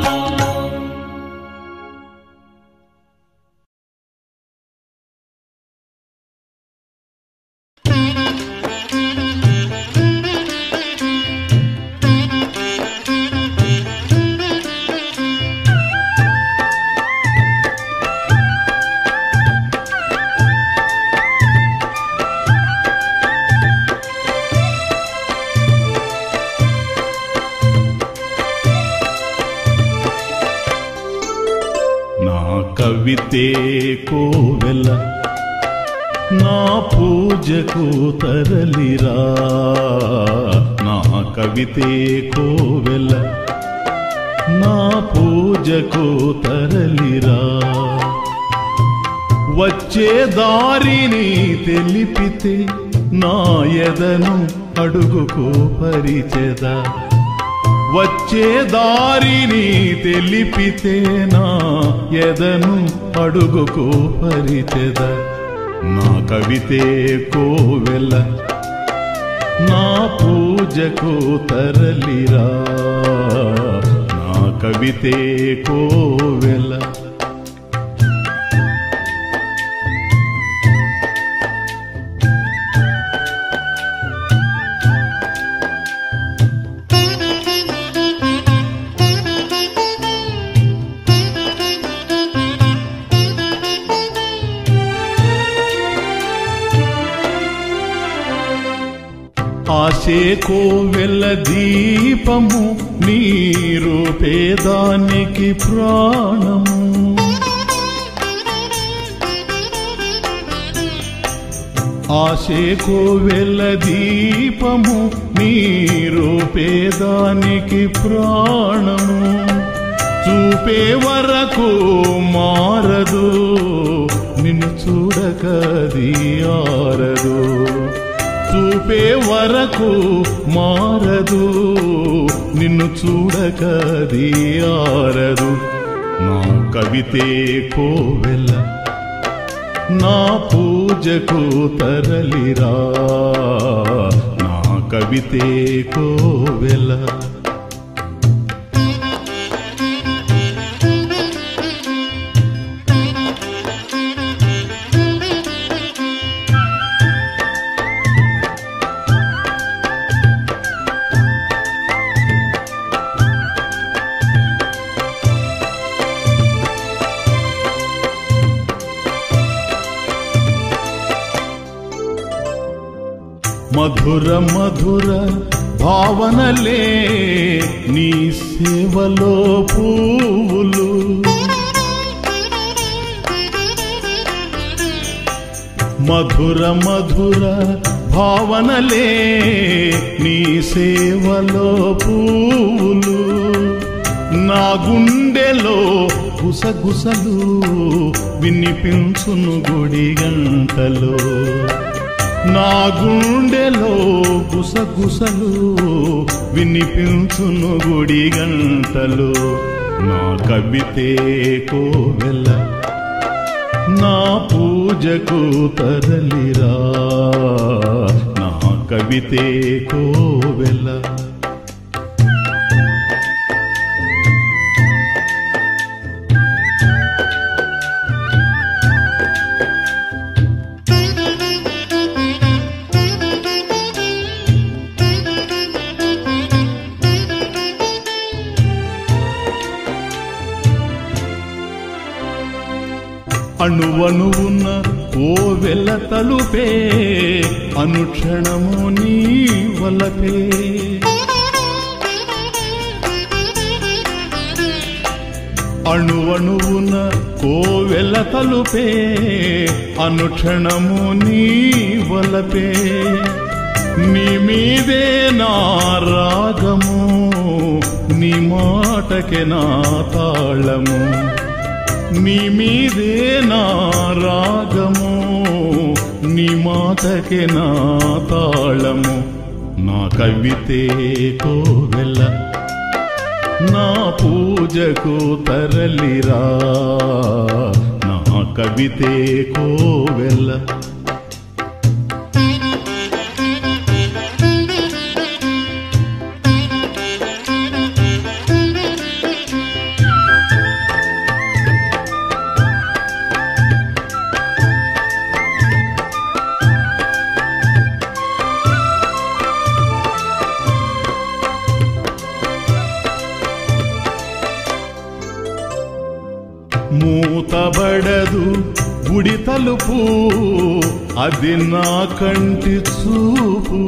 Speaker 1: నా కవితే కోవెల నా పూజకు తరలిరా నా కవితే కోవెల నా పూజకు తరలిరా వచ్చే దారిని తెలిపితే నా ఎదను అడుగుకు పరిచెదా వచ్చే దారిని తెలిపితే నా ఎదను అడుగుకు పరిచెద నా కవితే కోవెల నా పూజకు తరలిరా నా కవితే కోవెల ఆశే కోవెల దీపము నీరు పేదానికి ప్రాణము ఆశే కోవెల దీపము నీరు పేదానికి ప్రాణము చూపే వరకు మారదు నిన్ను చూడకది ఆరదు చూపే వరకు మారదు నిన్ను చూడకది ఆరదు నా కవితే కోవెల నా పూజకు తరలిరా నా కవితే కోవెల మధుర మధుర భావనలే నీ సేవలో పువ్వులు మధుర మధుర భావనలే నీ సేవలో పువ్వులు నా గుండెలో గుసగుసలు వినిపించును గుడి గంటలో నా గుండెలో గుసగుసలు వినిపించును గుడి గంటలు నా కవితే కోవెల నా పూజకు తరలిరా నా కవితే కోవెల అణువణువున ఓ వెల తలుపే అనుక్షణము నీ వలపే అణువణువున కోవెల తలుపే అనుక్షణము నీ వలపే నీ మీదే నా రాగము నీ మాటకే నా తాళము నీ మీదే నా రాగము నీ మాటకే నా తాళము నా కవితే కోవెల నా పూజకు తరలిరా నా కవితే కోవెల మూతబడదు గుడి తలుపు అది నా కంటి చూపు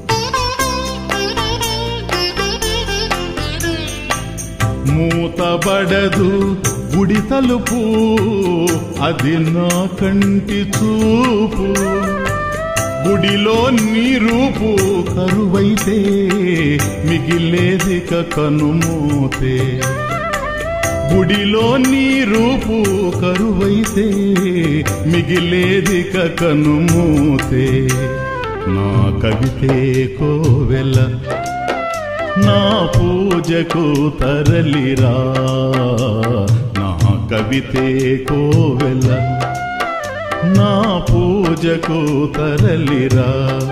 Speaker 1: మూతబడదు గుడి తలుపు అది నా కంటి చూపు గుడిలో నీ రూపు కరువైతే మిగిలేదిక కనుమోతే గుడిలో నీ రూపు కరువైతే మిగిలేదిక కనుమూతే నా కవితే కోవెల నా పూజకు తరలిరా నా కవితే కోవెల నా పూజకు తరలిరా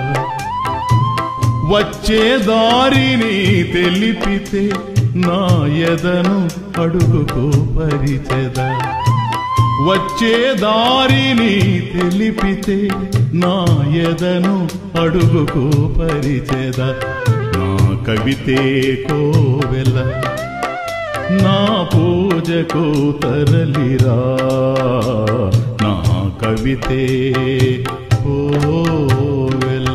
Speaker 1: వచ్చే దారిని తెలిపితే నా ఎదను అడుగుకు పరిచెద వచ్చే దారిని తెలిపితే నా ఎదను అడుగుకు పరిచెద నా కవితే కోవెల నా పూజకు తరలిరా నా కవితే కోవెల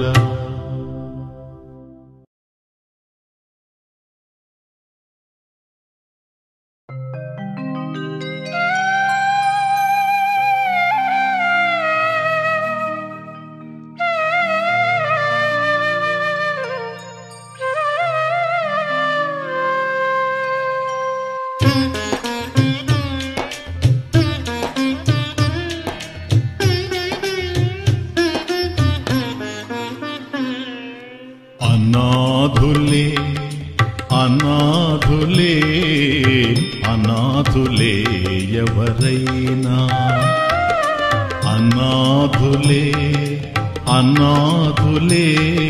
Speaker 1: అనాథులే అనాథులే అనాథులే ఎవరైనా అనాథులే అనాథులే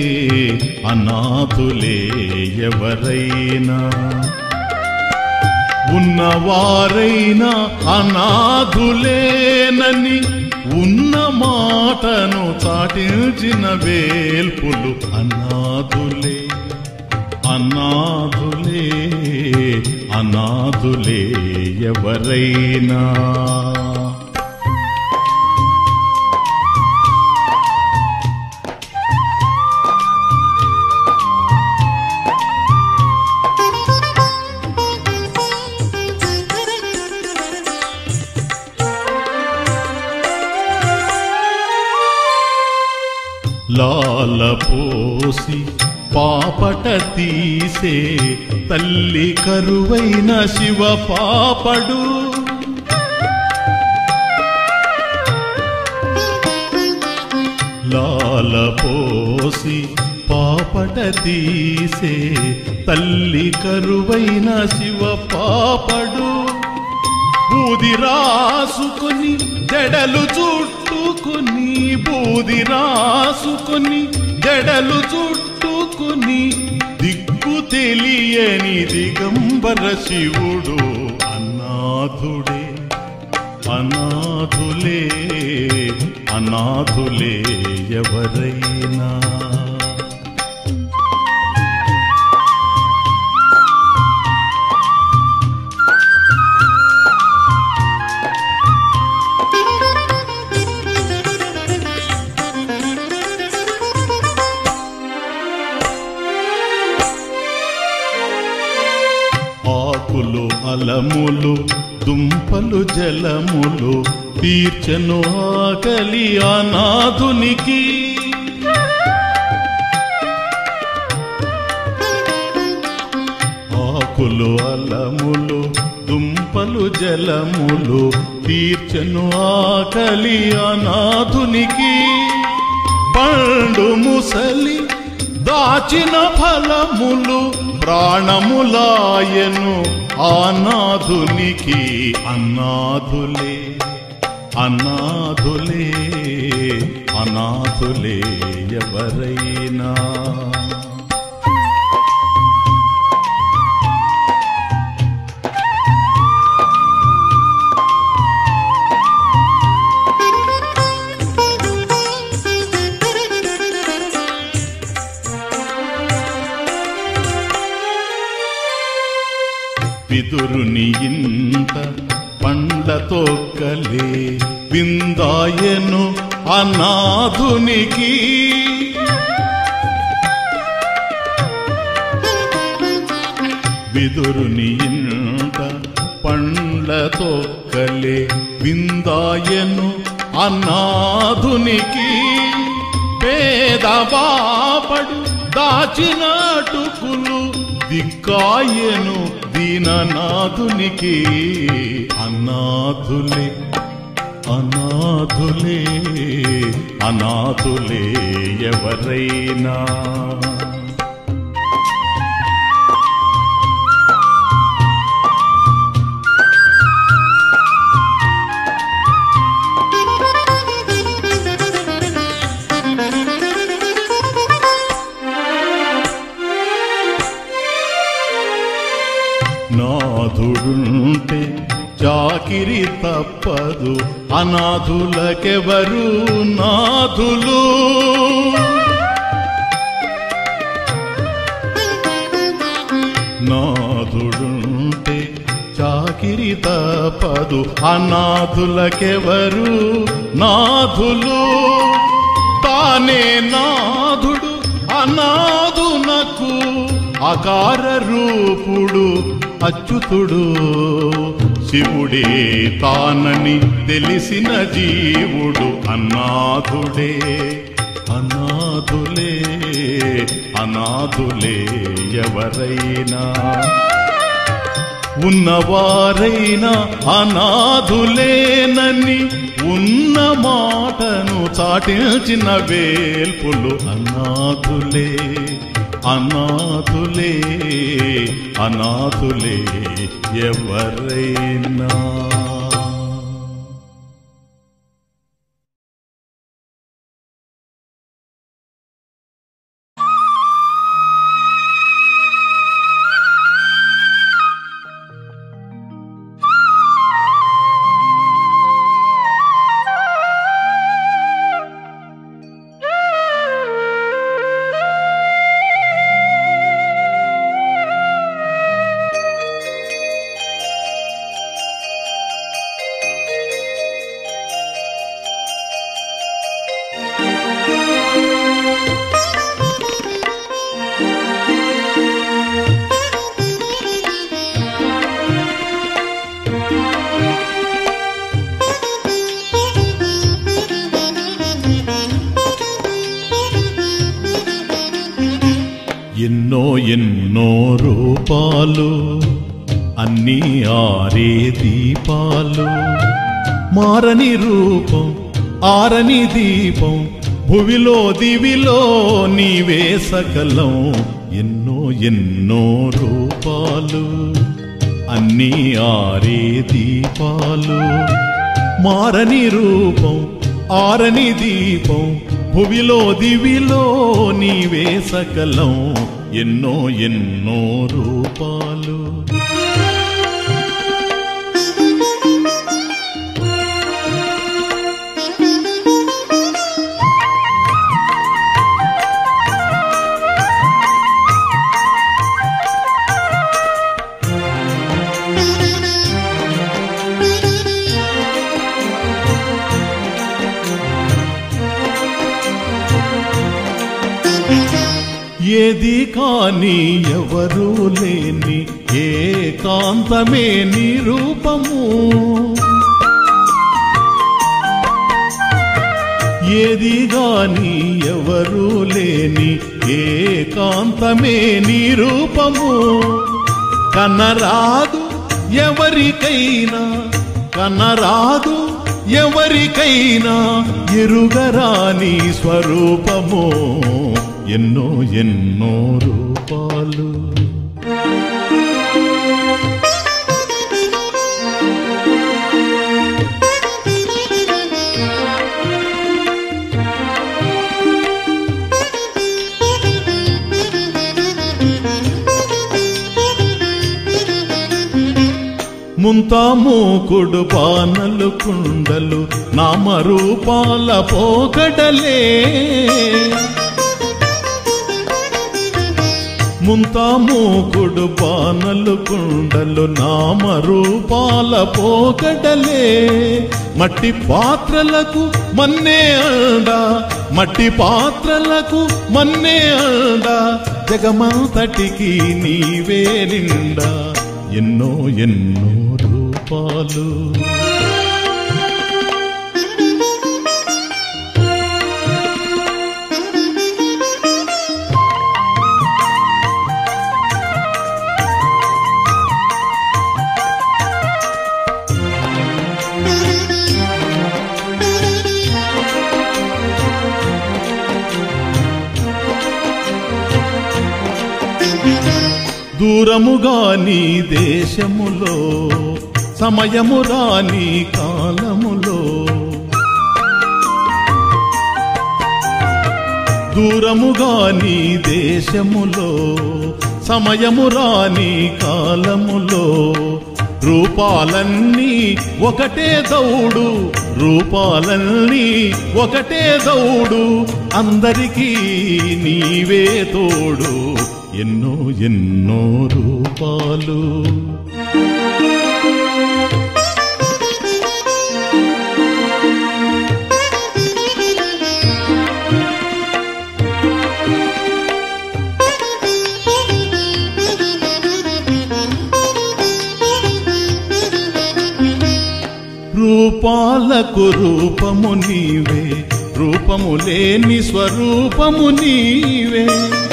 Speaker 1: అనాథులే ఎవరైనా ఉన్నవారైనా అనాథులేనని ఉన్న మాటను చాటించిన వేల్పులు అనాథులే అనాథులే అనాథులే ఎవరైనా లాల పోసి పాపట తీసే తల్లి కరువైన శివ పాపడు లాల పోసి పాపట తీసే తల్లి కరువైన శివ పాపడు బూది రాసుకొని జడలు చుట్టుకొని బూది రాసుకొని జడలు చుట్టుకొని దిక్కు తెలియని దిగంబర శివుడు అనాథుడే అనాథులే అనాథులే ఎవరైనా
Speaker 3: Thank you.
Speaker 1: అలములు దుంపలు జలములు తీర్చను ఆకలి అనాథునికి ఆకులు అలములు దుంపలు జలములు తీర్చను ఆకలి అనాథునికి పండు ముసలి దాచిన ఫలములు ప్రాణములాయను అనాథునికి అనాథులే అనాథులే అనాథులే ఎవరైనా విదురుని ఇంత పండ్లతో కలే విందాయను అనాథునికి విదురుని ఇంత పండ్లతో కలే విందాయను అనాథునికి పేదవాపడు దాచినాటుకులు దిక్కాయను దీననాథునికి అనాథులే అనాథులే అనాథులే ఎవరైనా నాథుడుంటే చాకిరి తప్పదు అనాథులకెవరు నాథులు నాథుడుంటే చాకిరి తప్పదు అనాథులకెవరు నాథులు తానే నాథుడు అనాథునకు అకార రూపుడు అచ్యుతుడు శివుడే తానని తెలిసిన జీవుడు అనాథుడే అనాథులే అనాథులే ఎవరైనా ఉన్నవారైనా అనాథులేనని ఉన్న మాటను చాటించిన వేల్పులు అనాథులే అనాథులే అనాథులే ఎవరైనా ఎన్నో ఎన్నో రూపాలు అన్నీ ఆరే దీపాలు మారని రూపం ఆరని దీపం భువిలో దివిలో నీవే సకలం ఎన్నో ఎన్నో రూపాలు అన్నీ ఆరే దీపాలు మారని రూపం ఆరని దీపం భువిలో దివిలో నీవే సకలం ఎన్నో ఎన్నో రూపాలు ఏది కాని ఎవరూ లేని ఏకాంతమే నీ రూపము ఏది గాని ఎవరూ లేని ఏకాంతమే నీ రూపము కనరాదు ఎవరికైనా కనరాదు ఎవరికైనా ఎరుగరాని స్వరూపము ఎన్నో ఎన్నో రూపాలు ముంతామూకుడు పానలు కుండలు నామరూపాల పోకడలే ముంతామూకుడు పానలు కుండలు నామరూపాల పోకడలే మట్టి పాత్రలకు మన్నే అండా మట్టి పాత్రలకు మన్నే అండా జగమంతటికి నీవే నిండా ఎన్నో ఎన్నో రూపాలు దూరముగా నీ దేశములో సమయము రాని కాలములో దూరముగా నీ దేశములో సమయము రాని కాలములో రూపాలన్నీ ఒకటే దౌడు రూపాలన్నీ ఒకటే దౌడు అందరికీ నీవే తోడు ఎన్నో ఎన్నో రూపాలు రూపాలకు రూపము నీవే రూపము లేని స్వరూపము నీవే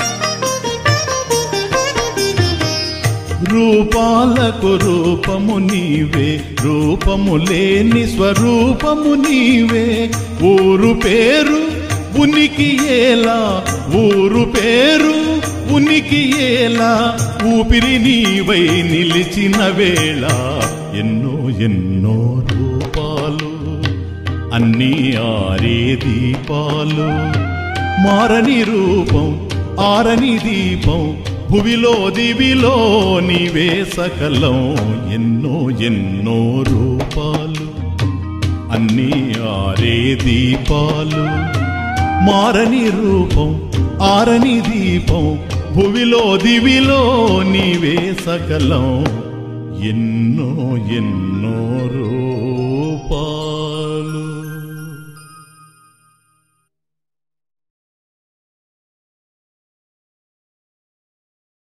Speaker 1: రూపాలకు రూపము నీవే రూపము లేని స్వరూపము నీవే ఊరు పేరు ఉనికి ఏలా ఊరు పేరు ఉనికి ఏలా ఊపిరి నీవై నిలిచిన వేళ ఎన్నో ఎన్నో రూపాలు అన్నీ ఆరే దీపాలు మారని రూపం ఆరని దీపం భువిలో దివిలో నీవే సకలం ఎన్నో ఎన్నో రూపాలు అన్నీ ఆరే దీపాలు మారని రూపం ఆరని దీపం భువిలో దివిలో నీవే సకలం ఎన్నో ఎన్నో రూపాలు